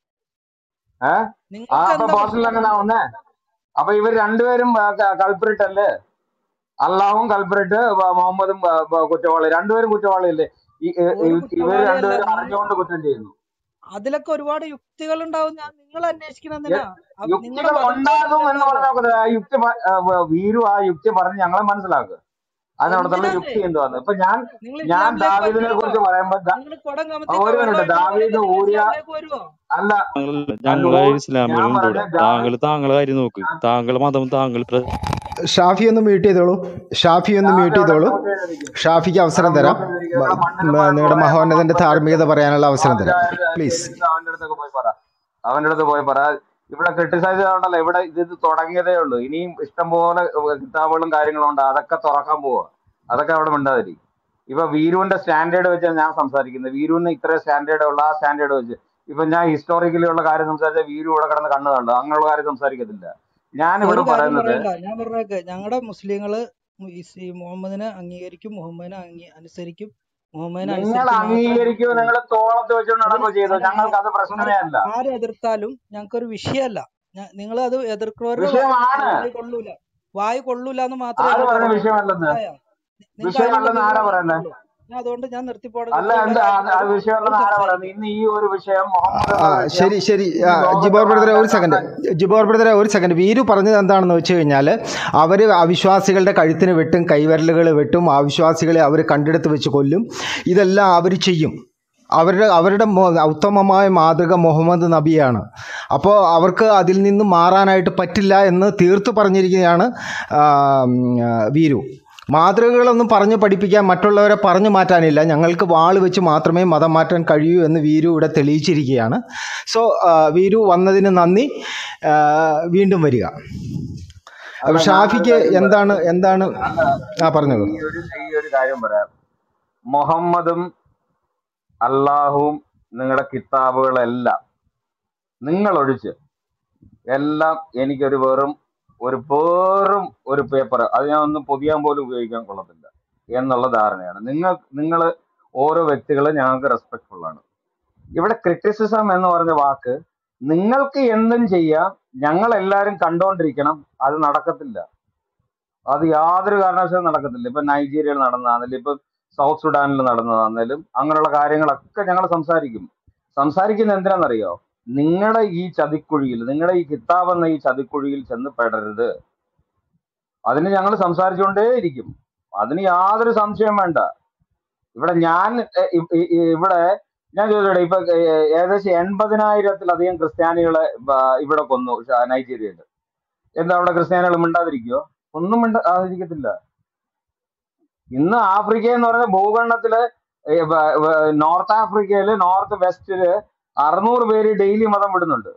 S3: ഏ ആ
S2: നിങ്ങൾക്ക്
S3: അപ്പൊ
S2: എന്താ
S3: പേഴ്സണൽ
S2: പ്രശ്നം
S3: എങ്ങനെ വന്നേ അപ്പൊ ഇവർ രണ്ടുപേരും കൾപ്രിറ്റ് അല്ലേ അള്ളാഹും കൾപ്രിറ്റ് മുഹമ്മദും ആ, ആ, കുറ്റവാളി രണ്ടുപേരും കുറ്റവാളിയല്ലേ ഈ- ഈ-
S2: ഒരു
S3: ഈ- ഇവർ
S2: കുറ്റവാളിയല്ല
S3: രണ്ടുപേരും
S2: നിങ്ങൾ
S3: അറിഞ്ഞുകൊണ്ട് കുറ്റം ചെയ്യുന്നു
S2: അതിലൊക്കെ ഒരുപാട് യുക്തികൾ ഉണ്ടാവും ഞാൻ നിങ്ങൾ അന്വേഷിക്കണം
S3: എ-
S2: എന്തിനാ നിങ്ങളുടെ
S3: യുക്തികൾ
S2: മതം
S3: ഉണ്ടാകും എന്ന്
S2: പോലുണ്ടല്ലോ
S3: പറഞ്ഞാൽ ആ യുക്തി പ- ആ, വ- വീരു ആ യുക്തി പറഞ്ഞ് ഞങ്ങളെ മനസ്സിലാക്കുക അതിനടുത്തുള്ള
S2: എന്തിനാന്ന്
S3: യുക്തി എന്തുവാന്ന് ഇപ്പൊ ഞാൻ
S2: നിങ്ങൾ
S3: ഞാൻ
S2: ഇസ്ലാമിലേക്ക്
S3: ദാവീദിനെ
S2: വരുന്നുണ്ടോ
S3: കുറിച്ച് പറയുമ്പോ ദാ-
S2: നിങ്ങൾ കുടം
S3: ആ,
S2: കമത്തി
S3: ഒരു
S2: വെള്ളം
S3: മിനിറ്റ്
S2: ഒഴിക്കുന്ന
S3: ദാവീദ്
S2: പറയുമ്പോ നിങ്ങൾ
S3: ഊരിയ
S2: ഇസ്ലാമിലേക്ക് വരുവോ
S3: അല്ല
S5: ഞങ്ങൾ
S3: അല്ലോ
S5: ഇസ്ലാമിൽ
S3: ഞാൻ
S5: ഉണ്ട് ഇവിടെ
S3: പറഞ്ഞ ദാവീദ്
S5: താങ്കൾ താങ്കളുടെ കാര്യം നോക്ക് താങ്കളുടെ മതം താങ്കൾ പ്ര-
S4: ഷാഫി ഒന്ന് മ്യൂട്ട് ചെയ്തോളൂ ഷാഫി ഒന്ന് മ്യൂട്ട്
S3: ഷാഫി അവിടെ
S4: ചെയ്തോളൂ
S3: മ്യൂട്ട് ചെയ്തിരിക്കും
S4: ഷാഫിക്ക്
S3: അവിടെ
S4: അവസരം തരാം
S3: മ്യൂട്ട് ചെയ്തിരിക്കും ഇവിടെ മണ്ണിന്
S4: ബ-
S3: വഴക്ക്
S4: നിങ്ങളുടെ
S3: പറയാൻ
S4: മഹോന്നതന്റെ
S3: മുഹമ്മദ്
S4: ധാർമ്മികത പറയാനുള്ള അവസരം തരാം
S3: അവന്റെ
S4: പ്ലീസ്
S3: എനിക്ക് അവന്റെ അടുത്തൊക്കെ പോയി പറ അവന്റെ അടുത്ത് പോയി പറ ഇവിടെ ക്രിട്ടിസൈസ് ചെയ്തോണ്ടല്ലോ ഇവിടെ ഇത് ഇത് തുടങ്ങിയതേ ഉള്ളൂ ഇനിയും ഇഷ്ടംപോലെ കിതാബുകളും കാര്യങ്ങളും ഉണ്ട് അതൊക്കെ തുറക്കാൻ പോവാ അതൊക്കെ അവിടെ മിണ്ടാതിരി ഇപ്പൊ വീരുവിന്റെ സ്റ്റാൻഡേർഡ് വെച്ചാണ് ഞാൻ സംസാരിക്കുന്നത് വീരുവിന് ഇത്ര സ്റ്റാൻഡേർഡ് ഉള്ള ആ സ്റ്റാൻഡേർഡ് വെച്ച് ഇപ്പൊ ഞാൻ ഹിസ്റ്റോറിക്കലി ഉള്ള കാര്യം സംസാരിച്ചാൽ വീരു ഇവിടെ കിടന്ന് കണ്ണു കണ്ടു അങ്ങനെയുള്ള കാര്യം സംസാരിക്കത്തില്ല ഞാൻ
S2: ഒരു
S3: ഇവിടെ
S2: കാര്യം
S3: പറയുന്നത്
S2: പറയണ്ട ഞാൻ പറഞ്ഞേക്ക് ഞങ്ങളുടെ മുസ്ലിങ്ങള് ഈ സി- മുഹമ്മദിനെ അംഗീകരിക്കും മുഹമ്മദിനെ അംഗീ അനുസരിക്കും മുഹമ്മദിനെ
S3: നിങ്ങൾ
S2: അനുസരിച്ച് മാത്രം
S3: അംഗീകരിക്കുമോ
S2: ജീവിക്കും
S3: നിങ്ങൾ തോളത്ത് വെച്ചുകൊണ്ട്
S2: അതിന്
S3: നടക്കുകയോ ചെയ്തു
S2: അതിന് ആ-
S3: ഞങ്ങൾക്ക് അത്
S2: ആര്
S3: പ്രശ്നമേ അല്ല
S2: ആര് എതിർത്താലും ഞങ്ങൾക്കൊരു വിഷയമല്ല നിങ്ങൾ അത് എതിർക്കുന്നവരുടെ
S3: വിഷയമാണ്
S2: വായി കൊള്ളൂല വായി കൊള്ളൂല എന്ന് മാത്രമേ
S3: ആര്
S2: ഞങ്ങൾ
S3: പറഞ്ഞ
S2: പറയുള്ളൂ
S3: വിഷയമല്ലെന്ന്
S2: മനസ്സിലായോ നിങ്ങൾക്ക് അതിനുള്ള
S3: വിഷയമല്ലെന്ന് ആരാ
S2: വിവരം
S3: പറയുന്നത്
S2: ഉള്ളൂ ഞാൻ അതുകൊണ്ട് ഞാൻ നിർത്തിപ്പോടെ
S3: അല്ല
S2: നിർത്തിപ്പോടെ
S3: എന്ത്
S2: കാര്യം
S3: അത് അത്
S2: പറയൂ
S3: വിഷയമല്ലെന്ന്
S2: അത്
S3: ആരാ പറയുന്നത്
S2: സംസാരിക്കും
S3: ഇന്ന് ഈ ഒരു വിഷയം മുഹമ്മദ്
S4: ആ
S3: എന്നുള്ള വിഷയം
S4: ശരി ശരി
S3: ഈ
S4: ആ, ജിബോർ
S3: ലോകത്തുള്ള
S4: ബ്രദറെ ഒരു
S3: ആൾക്കാർക്ക്
S4: സെക്കൻഡ്
S3: ഉണ്ടാക്കി
S4: ജിബോർ ബ്രദറെ ഒരു സെക്കൻഡ് വീരു പറഞ്ഞത് എന്താണെന്ന് വെച്ച് കഴിഞ്ഞാൽ അവർ അവിശ്വാസികളുടെ കഴുത്തിന് വെട്ടും കൈവിരലുകൾ വെട്ടും അവിശ്വാസികളെ അവർ കണ്ടെടുത്ത് വെച്ച് കൊല്ലും ഇതെല്ലാം അവർ ചെയ്യും അവരുടെ അവരുടെ മോ- ഉത്തമമായ മാതൃക മുഹമ്മദ് നബിയാണ് അപ്പോൾ അവർക്ക് അതിൽ നിന്ന് മാറാനായിട്ട് പറ്റില്ല എന്ന് തീർത്ത് പറഞ്ഞിരിക്കുകയാണ് ആ, ഉം, ആ, വീരു മാതൃകകളൊന്നും പറഞ്ഞ് പഠിപ്പിക്കാൻ മറ്റുള്ളവരെ പറഞ്ഞു മാറ്റാനില്ല ഞങ്ങൾക്ക് വാൾ വെച്ച് മാത്രമേ മതം മാറ്റാൻ കഴിയൂ എന്ന് വീരു ഇവിടെ തെളിയിച്ചിരിക്കുകയാണ് സോ ആ, വീരു വന്നതിന് നന്ദി ആ, വീണ്ടും വരിക
S3: അല്ല
S4: അപ്പോൾ
S3: ഞാനൊരു
S4: ഷാഫിക്ക്
S3: കാര്യം പറയാം
S4: എന്താണ് എന്താണ്
S3: അല്ല
S4: ആ പറഞ്ഞോളൂ
S3: ഈ ഒരു ഈ ഒരു കാര്യം പറയാം മുഹമ്മദും അള്ളാഹുവും നിങ്ങളുടെ കിതാബുകളെല്ലാം നിങ്ങളൊഴിച്ച് എല്ലാം എനിക്കൊരു വെറും ഒരു വെറും ഒരു പേപ്പർ അത് ഞാൻ ഒന്ന് പൊതിയാൻ പോലും ഉപയോഗിക്കാൻ കൊള്ളത്തില്ല എന്നുള്ള ധാരണയാണ് നിങ്ങൾ നിങ്ങൾ ഓരോ വ്യക്തികളും ഞങ്ങൾക്ക് റെസ്പെക്ട്ഫുൾ ആണ് ഇവിടെ ക്രിറ്റിസിസം എന്ന് പറഞ്ഞ വാക്ക് നിങ്ങൾക്ക് എന്തും ചെയ്യാം ഞങ്ങൾ എല്ലാവരും കണ്ടോണ്ടിരിക്കണം അത് നടക്കത്തില്ല അത് യാതൊരു കാരണവശാലും നടക്കത്തില്ല ഇപ്പൊ നൈജീരിയയിൽ നടന്നതാണെങ്കിലും ഇപ്പൊ സൗത്ത് സുഡാനിൽ നടന്നതാണെങ്കിലും അങ്ങനെയുള്ള കാര്യങ്ങളൊക്കെ ഞങ്ങൾ സംസാരിക്കും സംസാരിക്കുന്ന എന്തിനാണെന്നറിയോ നിങ്ങളുടെ ഈ ചതിക്കുഴിയിൽ നിങ്ങളുടെ ഈ കിതാബ് എന്ന ഈ ചതിക്കുഴിയിൽ ചെന്ന് പെടരുത് അതിന് ഞങ്ങൾ സംസാരിച്ചുകൊണ്ടേയിരിക്കും അതിന് യാതൊരു സംശയം വേണ്ട ഇവിടെ ഞാൻ എ, ഇ- ഇ- ഇ- ഇവിടെ ഞാൻ ചോദിച്ചോട്ടെ ഇപ്പൊ ഏ, ഏകദേശം എൺപതിനായിരത്തിലധികം ക്രിസ്ത്യാനികളെ ബ- ഇവിടെ കൊന്നു ഷ- നൈജീരിയയിൽ എന്താ അവിടെ ക്രിസ്ത്യാനികൾ മിണ്ടാതിരിക്കോ ഒന്നും മിണ്ടാതിരിക്കത്തില്ല ഇന്ന് ആഫ്രിക്ക എന്ന് പറഞ്ഞ ഭൂഖണ്ഡത്തില് ഏ, വ- വ- നോർത്ത് ആഫ്രിക്കയില് നോർത്ത് വെസ്റ്റില് അറുന്നൂറ് പേര് ഡെയിലി മതം വിടുന്നുണ്ട്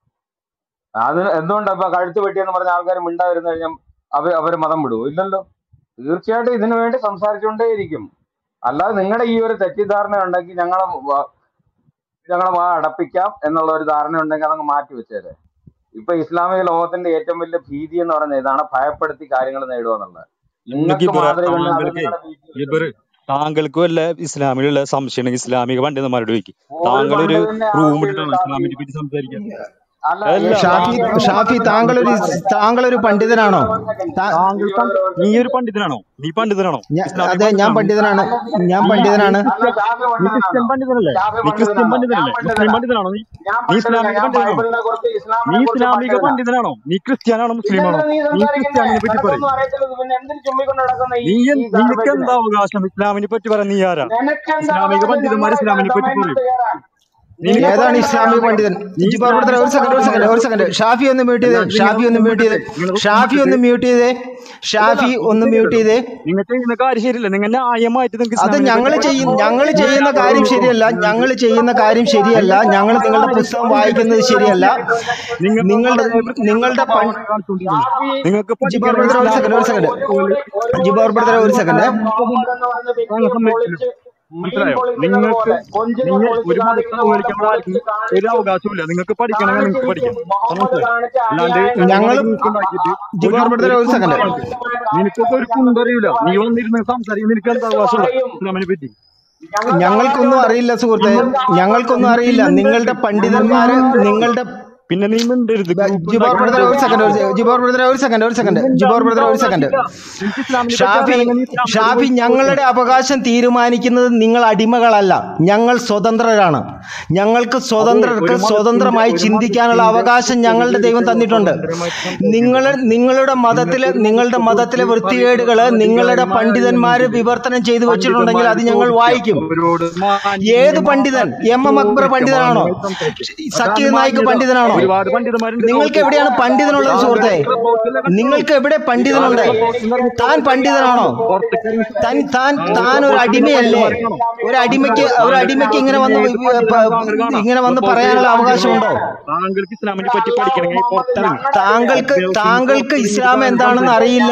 S3: അത് എന്തുകൊണ്ടാ ഇപ്പൊ കഴുത്ത് വെട്ടിയെന്ന് പറഞ്ഞ ആൾക്കാർ മിണ്ടാതിരുന്നു കഴിഞ്ഞാൽ അവർ അവര് മതം വിടുവോ ഇല്ലല്ലോ തീർച്ചയായിട്ടും ഇതിനു വേണ്ടി സംസാരിച്ചുകൊണ്ടേയിരിക്കും അല്ലാതെ നിങ്ങളുടെ ഈ ഒരു തെറ്റിദ്ധാരണ ഉണ്ടെങ്കിൽ ഞങ്ങളെ വ- ഞങ്ങളെ വാ അടപ്പിക്കാം എന്നുള്ള ഒരു ധാരണ ഉണ്ടെങ്കിൽ അതങ്ങ് മാറ്റി വെച്ചേരെ ഇപ്പൊ ഇസ്ലാമിക ലോകത്തിന്റെ ഏറ്റവും വലിയ ഭീതി എന്ന് പറയുന്നത് ഇതാണ് ഭയപ്പെടുത്തി കാര്യങ്ങൾ നേടുക എന്നുള്ളത്
S5: ഇന്ന്
S3: നിങ്ങൾക്ക്
S5: ഗിബറ
S3: മാതൃകയുണ്ട് അത്
S5: താങ്കൾക്ക്
S3: നിങ്ങളുടെ വീട്ടിൽ
S5: ഗിബർ താങ്കൾക്ക് വല്ല ഇസ്ലാമിലുള്ള സംശയം ഉണ്ടെങ്കിൽ ഇസ്ലാമിക പണ്ഡിതന്മാരോട് ചോദിക്കും
S3: ഒരു
S5: താങ്കൾ ഒരു
S3: പണ്ഡിതന്റെ
S5: റൂം
S3: ആവശ്യമില്ല
S5: ഇട്ടിട്ടാണ്
S3: ഷാഫി
S5: ഇസ്ലാമിനെ പറ്റി സംസാരിക്കാൻ
S3: അല്ല
S5: അല്ല
S3: ഏ,
S4: ഷാഫി
S3: ഷാഫി
S5: താങ്കൾ
S3: ഒന്ന്
S4: ഷാഫി
S3: ഒരു
S4: താങ്കളൊരു
S3: സെക്കൻഡ്
S4: താങ്കളൊരു പണ്ഡിതനാണോ താ
S5: താങ്കൾ പണ്ട് നീ ഒരു പണ്ഡിതനാണോ നീ പണ്ഡിതനാണോ
S4: ഞാ-
S5: ഇസ്ലാമിക
S4: അതെ ഞാൻ
S5: പണ്ഡിതനാണോ
S4: പണ്ഡിതനാണ്
S3: അല്ല നീ
S4: ഞാൻ
S5: നീ നീ
S4: പണ്ഡിതനാണ്
S3: അല്ല
S5: ക്രിസ്ത്യൻ
S3: ഷാഫി
S5: നീ ക്രിസ്ത്യൻ
S3: പണ്ഡിതനാണോ
S5: പണ്ഡിതനല്ലേ
S3: ഷാഫി
S5: നീ ക്രിസ്ത്യൻ
S3: പണ്ഡിതനാണോ
S5: പണ്ഡിതനല്ലേ മുസ്ലിം പണ്ഡിതനാണോ നീ
S3: ഞാൻ
S5: നീ
S3: പണ്ഡിതനാ
S5: ഇസ്ലാമിക
S3: ഞാൻ
S5: പണ്ഡിതനാണോ
S3: ബൈബിളിനെ കുറിച്ച്
S5: നീ
S3: ഇസ്ലാമിനെ കുറിച്ച്
S5: ഇസ്ലാമിക
S3: പണ്ഡിതനാ
S5: പണ്ഡിതനാണോ നീ ക്രിസ്ത്യാനാണോ മുസ്ലിമാണോ
S3: പിന്നെന്തിനാ നീ
S5: നീ
S3: സംസാരിക്കുന്നേ
S5: ക്രിസ്ത്യാനിനെ പറ്റി പറയും
S3: നിനക്കൊന്നും അറിയത്തില്ല പിന്നെ എന്തിനു ചുമ്മിക്കൊണ്ട് നടക്കുന്ന ഈ
S5: നീ
S3: ഈ
S5: എന്ത് നിനക്ക്
S3: ഗാർബേജിനെ
S5: എന്താ അവകാശം ഇസ്ലാമിനെ പറ്റി പറയാൻ നീ ആരാ
S3: നിനക്കെന്താ
S5: ഇസ്ലാമിക
S3: അവകാശം
S5: പണ്ഡിതന്മാർ
S3: ഞങ്ങളെ
S5: ഇസ്ലാമിനെ പറ്റി പറയും
S3: ഡൊമൈനിലോട്ട് കയറാൻ
S5: നിനക്ക്
S3: നിനക്ക്
S4: ഏതാണ്
S3: എന്താ
S4: ഇസ്ലാമിക
S3: അവകാശം
S4: പണ്ഡിതൻ
S5: നീ
S4: ജിബാർ
S5: ഇസ്ലാമിക
S4: ബ്രദറെ ഒരു സെക്കൻഡ് ഒരു സെക്കൻഡ് ഒരു സെക്കൻഡ് ഷാഫി ഒന്ന് മ്യൂട്ട് ചെയ്തേ
S5: അല്ലാണ്ട്
S4: ഷാഫി
S5: നിങ്ങൾ
S4: ഒന്ന് മ്യൂട്ട് ചെയ്തേ
S5: നിങ്ങൾ
S4: ഷാഫി ഒന്ന് മ്യൂട്ട് ചെയ്തേ ഷാഫി ഒന്ന് മ്യൂട്ട് ചെയ്തേ
S5: നിങ്ങൾ ചെയ്യുന്ന കാര്യം ശരിയല്ല നിങ്ങൾ ന്യായമായിട്ട് നിങ്ങൾക്ക്
S4: അത്
S5: ഇസ്ലാമിനെ
S4: ഞങ്ങൾ
S5: പറ്റി
S4: ചെയ്യും
S5: പഠിക്കണം
S4: ഞങ്ങൾ ചെയ്യുന്ന കാര്യം ശരിയല്ല ഞങ്ങൾ ചെയ്യുന്ന കാര്യം ശരിയല്ല ഞങ്ങൾ നിങ്ങളുടെ പുസ്തകം വായിക്കുന്നത് ശരിയല്ല
S5: നിങ്ങൾ
S4: നിങ്ങളുടെ നിങ്ങളുടെ പൺ
S3: ഷാഫി
S5: നിങ്ങൾക്ക്
S4: ജിബാർ
S5: പഠിക്കണമെങ്കിൽ
S4: ബ്രദറെ ഒരു സെക്കൻഡ് ഒരു
S5: ഇസ്ലാമിക
S4: സെക്കൻഡ്
S3: ഒരു ഒരു
S4: ജിബാർ ബ്രദറെ ഒരു സെക്കൻഡ്
S3: മുഹമ്മദ് എന്ന് പറഞ്ഞ വ്യക്തിയെ പൊളിച്ച് മീൻ
S5: മനസ്സിലായോ
S3: പൊളിക്കുന്നത്
S5: നിങ്ങൾക്ക്
S3: പോലെ കൊഞ്ചിനെ
S5: നിങ്ങൾ
S3: പൊളിച്ച്
S5: ഒരു മതത്തെ
S3: കാണിക്കുന്ന പോലെ
S5: വിളിക്കാൻ ആർക്കും
S3: പൊളിച്ച്
S5: ഒരു
S3: കാണിച്ച്
S5: അവകാശമില്ല നിങ്ങൾക്ക് പഠിക്കണമെങ്കിൽ നിങ്ങൾക്ക് പഠിക്കാം
S3: കാണിച്ചിരിക്കും മുഹമ്മദ്
S5: മനസ്സിലായോ
S3: കാണിച്ച
S5: അല്ലാണ്ട്
S3: അന്യായങ്ങൾ
S4: ഞങ്ങൾ
S5: ഗ്രൂപ്പ് ഉണ്ടാക്കിയിട്ട് ഒരു
S4: ജിബാർ ബ്രദറെ
S5: ഒരു
S4: ഒരു സെക്കൻഡ്
S5: കുന്തറിയാണ്ട് നിനക്കൊക്കെ ഒരു കുന്തറിയില്ല നീ വന്നിരുന്ന് സംസാരിക്കും നിനക്ക് എന്താ അവകാശമുള്ള
S3: പറയും
S5: ഇസ്ലാമിനെ പറ്റി
S3: ഞങ്ങൾക്ക്
S4: ഞങ്ങൾക്കൊന്നും
S3: അവകാശമുണ്ട്
S4: അറിയില്ല സുഹൃത്തെ
S3: ഞങ്ങൾക്ക്
S4: ഞങ്ങൾക്കൊന്നും അറിയില്ല നിങ്ങളുടെ പണ്ഡിതന്മാര് നിങ്ങളുടെ
S5: പിന്നെ നീ മിണ്ടരുത് ഗ്രൂപ്പ്
S4: ജിബോർ
S5: ഉണ്ടാക്കി
S4: ബ്രദറെ ഒരു സെക്കൻഡ് ഒരു ജിബോർ ബ്രദറെ ഒരു സെക്കൻഡ് ഒരു സെക്കൻഡ് ജിബോർ ബ്രദറെ ഒരു സെക്കൻഡ്
S5: നിനക്ക് ഇസ്ലാമിനെ പറ്റി
S4: ഷാഫി
S5: അറിയണമെങ്കിൽ നീ ഇസ്ലാമിനെ
S4: ഷാഫി
S5: പോയി
S4: ഞങ്ങളുടെ അവകാശം തീരുമാനിക്കുന്നത് നിങ്ങൾ അടിമകളല്ല ഞങ്ങൾ സ്വതന്ത്രരാണ് ഞങ്ങൾക്ക്
S5: അതെ
S4: സ്വതന്ത്രർക്ക്
S5: ഒരു മതത്തിന്റെ
S4: സ്വതന്ത്രമായി
S5: ഒരു
S4: ചിന്തിക്കാനുള്ള
S5: മതത്തിന്റെ
S4: അവകാശം ഞങ്ങളുടെ ദൈവം
S5: സ്ഥിതിഗതികൾ
S4: തന്നിട്ടുണ്ട്
S5: സ്വതന്ത്രമായിട്ട് സംസാരിക്കാൻ
S4: നിങ്ങൾ
S5: പറ്റും
S4: നിങ്ങളുടെ മതത്തിലെ
S5: നിങ്ങൾക്ക് ഒരു
S4: നിങ്ങളുടെ
S5: ഒരു
S4: മതത്തിലെ
S5: ഒരു പറയുന്ന
S4: വൃത്തികേടുകള് നിങ്ങളുടെ
S5: അധികാരിമാരായ
S4: പണ്ഡിതന്മാര്
S5: നിങ്ങൾക്ക്
S4: വിവർത്തനം ചെയ്തു വെച്ചിട്ടുണ്ടെങ്കിൽ അത്
S5: പണ്ഡിതന്മാരോട്
S4: ഞങ്ങൾ
S5: ചോദിക്കാം
S4: വായിക്കും
S5: അവരോട്
S4: ഏത് പണ്ഡിതൻ
S5: മാന്യമായിട്ട്
S4: എം എം അക്ബർ
S5: ചോദിക്കാം
S4: പണ്ഡിതനാണോ
S5: മാന്യമായിട്ട് സംസാരിക്കാം
S4: സക്കീർ
S5: അതാണ്
S4: നായിക്ക്
S5: മാന്യത
S4: പണ്ഡിതനാണോ
S5: ഒരുപാട് പണ്ഡിതന്മാരുണ്ട്
S4: നിങ്ങൾക്ക്
S5: ലോകത്ത്
S4: എവിടെയാണ് പണ്ഡിതനുള്ളത്
S5: താങ്കൾ
S4: സുഹൃത്തെ
S5: ക്ലബ് ഹൗസിലെ
S4: നിങ്ങൾക്ക് എവിടെ പണ്ഡിതനുണ്ട്
S5: താങ്കൾ ക്ലബ് ഹൗസിൽ ഇറങ്ങി
S4: താൻ പണ്ഡിതനാണോ
S5: പുറത്തേക്ക് ഇറങ്ങി
S4: താൻ താൻ
S5: താങ്കൾ
S4: താൻ
S5: ക്ലബ്
S4: ഒരു
S5: ഹൗസിലെ
S4: അടിമയല്ലേ
S5: പണ്ഡിതന്മാരെ കാണോ
S4: ഒരു അടിമയ്ക്ക് ഒരു
S5: താങ്കൾ
S4: അടിമയ്ക്ക് ഇങ്ങനെ
S5: ക്ലബ്
S4: വന്ന്
S5: ഹൗസിൽ
S4: വി-
S5: ഏത്
S4: പ-
S5: പണ്ഡിതനാണ് താങ്കൾ കാണാം
S4: ഇങ്ങനെ വന്ന്
S5: ക്ലബ് ഹൗസിൽ
S4: പറയാനുള്ള
S5: ഏത്
S4: അവകാശമുണ്ടോ
S5: പണ്ഡിതനാണ് താങ്കൾക്ക് ഇസ്ലാമിനെ പറ്റി
S3: അല്ലാഹു
S5: പഠിക്കണമെങ്കിൽ
S3: മുഹമ്മദ്
S5: പുറത്തിറങ്ങി
S3: ഞങ്ങളുടെ
S4: താങ്കൾക്ക്
S5: ക്ലബ് ഹൗസിൽ
S4: താങ്കൾക്ക്
S5: പുറത്തിറങ്ങിയിട്ട്
S4: ഇസ്ലാം
S5: താങ്കൾ
S4: എന്താണെന്ന്
S5: സംസാരിക്കും
S4: അറിയില്ല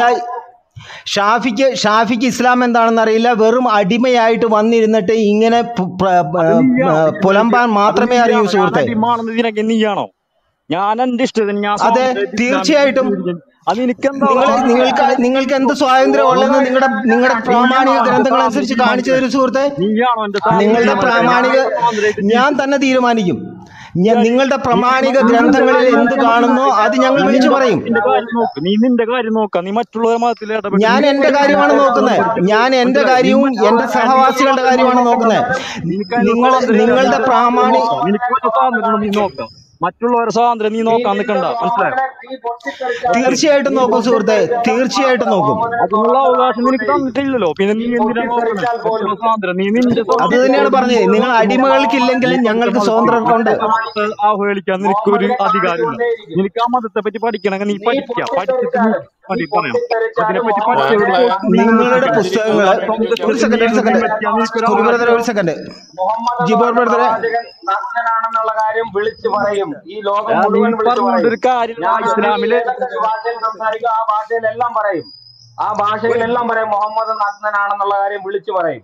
S4: ഷാഫിക്ക് ഷാഫിക്ക് ഇസ്ലാം എന്താണെന്ന് അറിയില്ല വെറും അടിമയായിട്ട് വന്നിരുന്നിട്ട് ഇങ്ങനെ പു- പ്ര-
S5: അത്
S4: പ-
S5: നീയാ
S4: പ-
S5: അത്
S4: പുലമ്പാൻ
S5: നീ- അത്
S4: മാത്രമേ അറിയൂ
S5: നീയാണോ ഞാൻ
S4: സുഹൃത്തെ
S5: അടിമാണെന്ന് ഇതിനൊക്കെ നീയാണോ ഞാൻ എന്റെ ഇഷ്ടത്തിന് ഞാൻ
S4: അതെ
S5: സ്വാതന്ത്ര്യമായിട്ട് ഇസ്ലാമിനെ
S4: തീർച്ചയായിട്ടും
S5: സ്വീകരിക്കും അത് എനിക്കെന്താ
S4: നിങ്ങൾ
S5: അവകാശം
S4: നിങ്ങൾക്ക് നിങ്ങൾക്ക് എന്ത് സ്വാതന്ത്ര്യം ഉള്ളതെന്ന് നിങ്ങളുടെ നിങ്ങളുടെ പ്രാമാണിക ഗ്രന്ഥങ്ങൾ അനുസരിച്ച് കാണിച്ചു തരും സുഹൃത്തെ
S5: നീയാണോ എന്റെ
S4: നിങ്ങളുടെ
S5: സ്വാതന്ത്ര്യം
S4: പ്രാമാണിക ഞാൻ തന്നെ തീരുമാനിക്കും ഞാൻ നിങ്ങളുടെ പ്രാമാണിക ഗ്രന്ഥങ്ങളിൽ എന്ത് കാണുന്നോ അത് ഞങ്ങൾ വിളിച്ചു പറയും
S5: നിന്റെ കാര്യം നോക്ക് നീ നിന്റെ കാര്യം നോക്ക നീ മറ്റുള്ളവരെ മതത്തിൽ ഇടപെട്ട്
S4: ഞാൻ
S5: നീ
S4: എന്റെ കാര്യമാണ് നോക്കുന്നത് ഞാൻ എന്റെ കാര്യവും എന്റെ സഹവാസികളുടെ കാര്യമാണ് നോക്കുന്നത്
S5: നിനക്ക് അതിനുള്ള
S4: നിങ്ങൾ
S5: സ്വാതന്ത്ര്യം ഇല്ല.
S4: നിങ്ങളുടെ
S5: നിന്റെ
S4: പ്രാമാണി
S5: നോക്കാം. നിനക്ക് വല്ല സ്വാതന്ത്ര്യം നീ നോക്കാം മറ്റുള്ളവരുടെ സ്വാതന്ത്ര്യം നീ നോക്കാൻ നിൽക്കണ്ട മനസ്സിലായോ
S4: തീർച്ചയായിട്ടും നോക്കും സുഹൃത്തെ തീർച്ചയായിട്ടും നോക്കും
S5: അതിനുള്ള അവകാശം നിനക്ക് തന്നിട്ടില്ലല്ലോ പിന്നെ നീ എന്തിനാ നോക്കണേ മറ്റുള്ള സ്വാതന്ത്ര്യം നീ നിന്റെ
S4: അത് തന്നെയാണ് പറഞ്ഞത് നിങ്ങൾ അടിമകൾക്കില്ലെങ്കിലും ഞങ്ങൾക്ക് സ്വതന്ത്രർക്കുണ്ട്
S5: മതത്തെ അവഹേളിക്കാൻ നിനക്ക് ഒരു അധികാരമില്ല നിനക്ക് ആ മതത്തെ പറ്റി പഠിക്കണമെങ്കിൽ നീ പഠിക്കാം പഠിച്ചിട്ട് നീ മതി പറയാം അതിനെപ്പറ്റി പഠിച്ചവരോട് ചോദിച്ച് നീ
S4: നിങ്ങളുടെ പുസ്തകങ്ങള് ഒരു സെക്കൻഡ് ഒരു സെക്കൻഡ് ഒരു ബ്രദറെ ഒരു സെക്കൻഡ് ജിബോർ ബ്രദറെ
S3: നഗ്നനാണെന്നുള്ള കാര്യം വിളിച്ചു പറയും ഈ ലോകം
S5: ആ, നീ
S3: മുഴുവൻ വിളിച്ചു
S5: പറഞ്ഞുകൊണ്ടൊരു
S3: പറയും
S5: കാര്യം
S3: ഞാൻ
S5: ഇസ്ലാമില്
S3: ഏതൊക്കെ ഭാഷയിൽ സംസാരിക്കും ആ ഭാഷയിലെല്ലാം പറയും ആ ഭാഷയിലെല്ലാം പറയും മുഹമ്മദ് നഗ്നനാണെന്നുള്ള കാര്യം വിളിച്ചു പറയും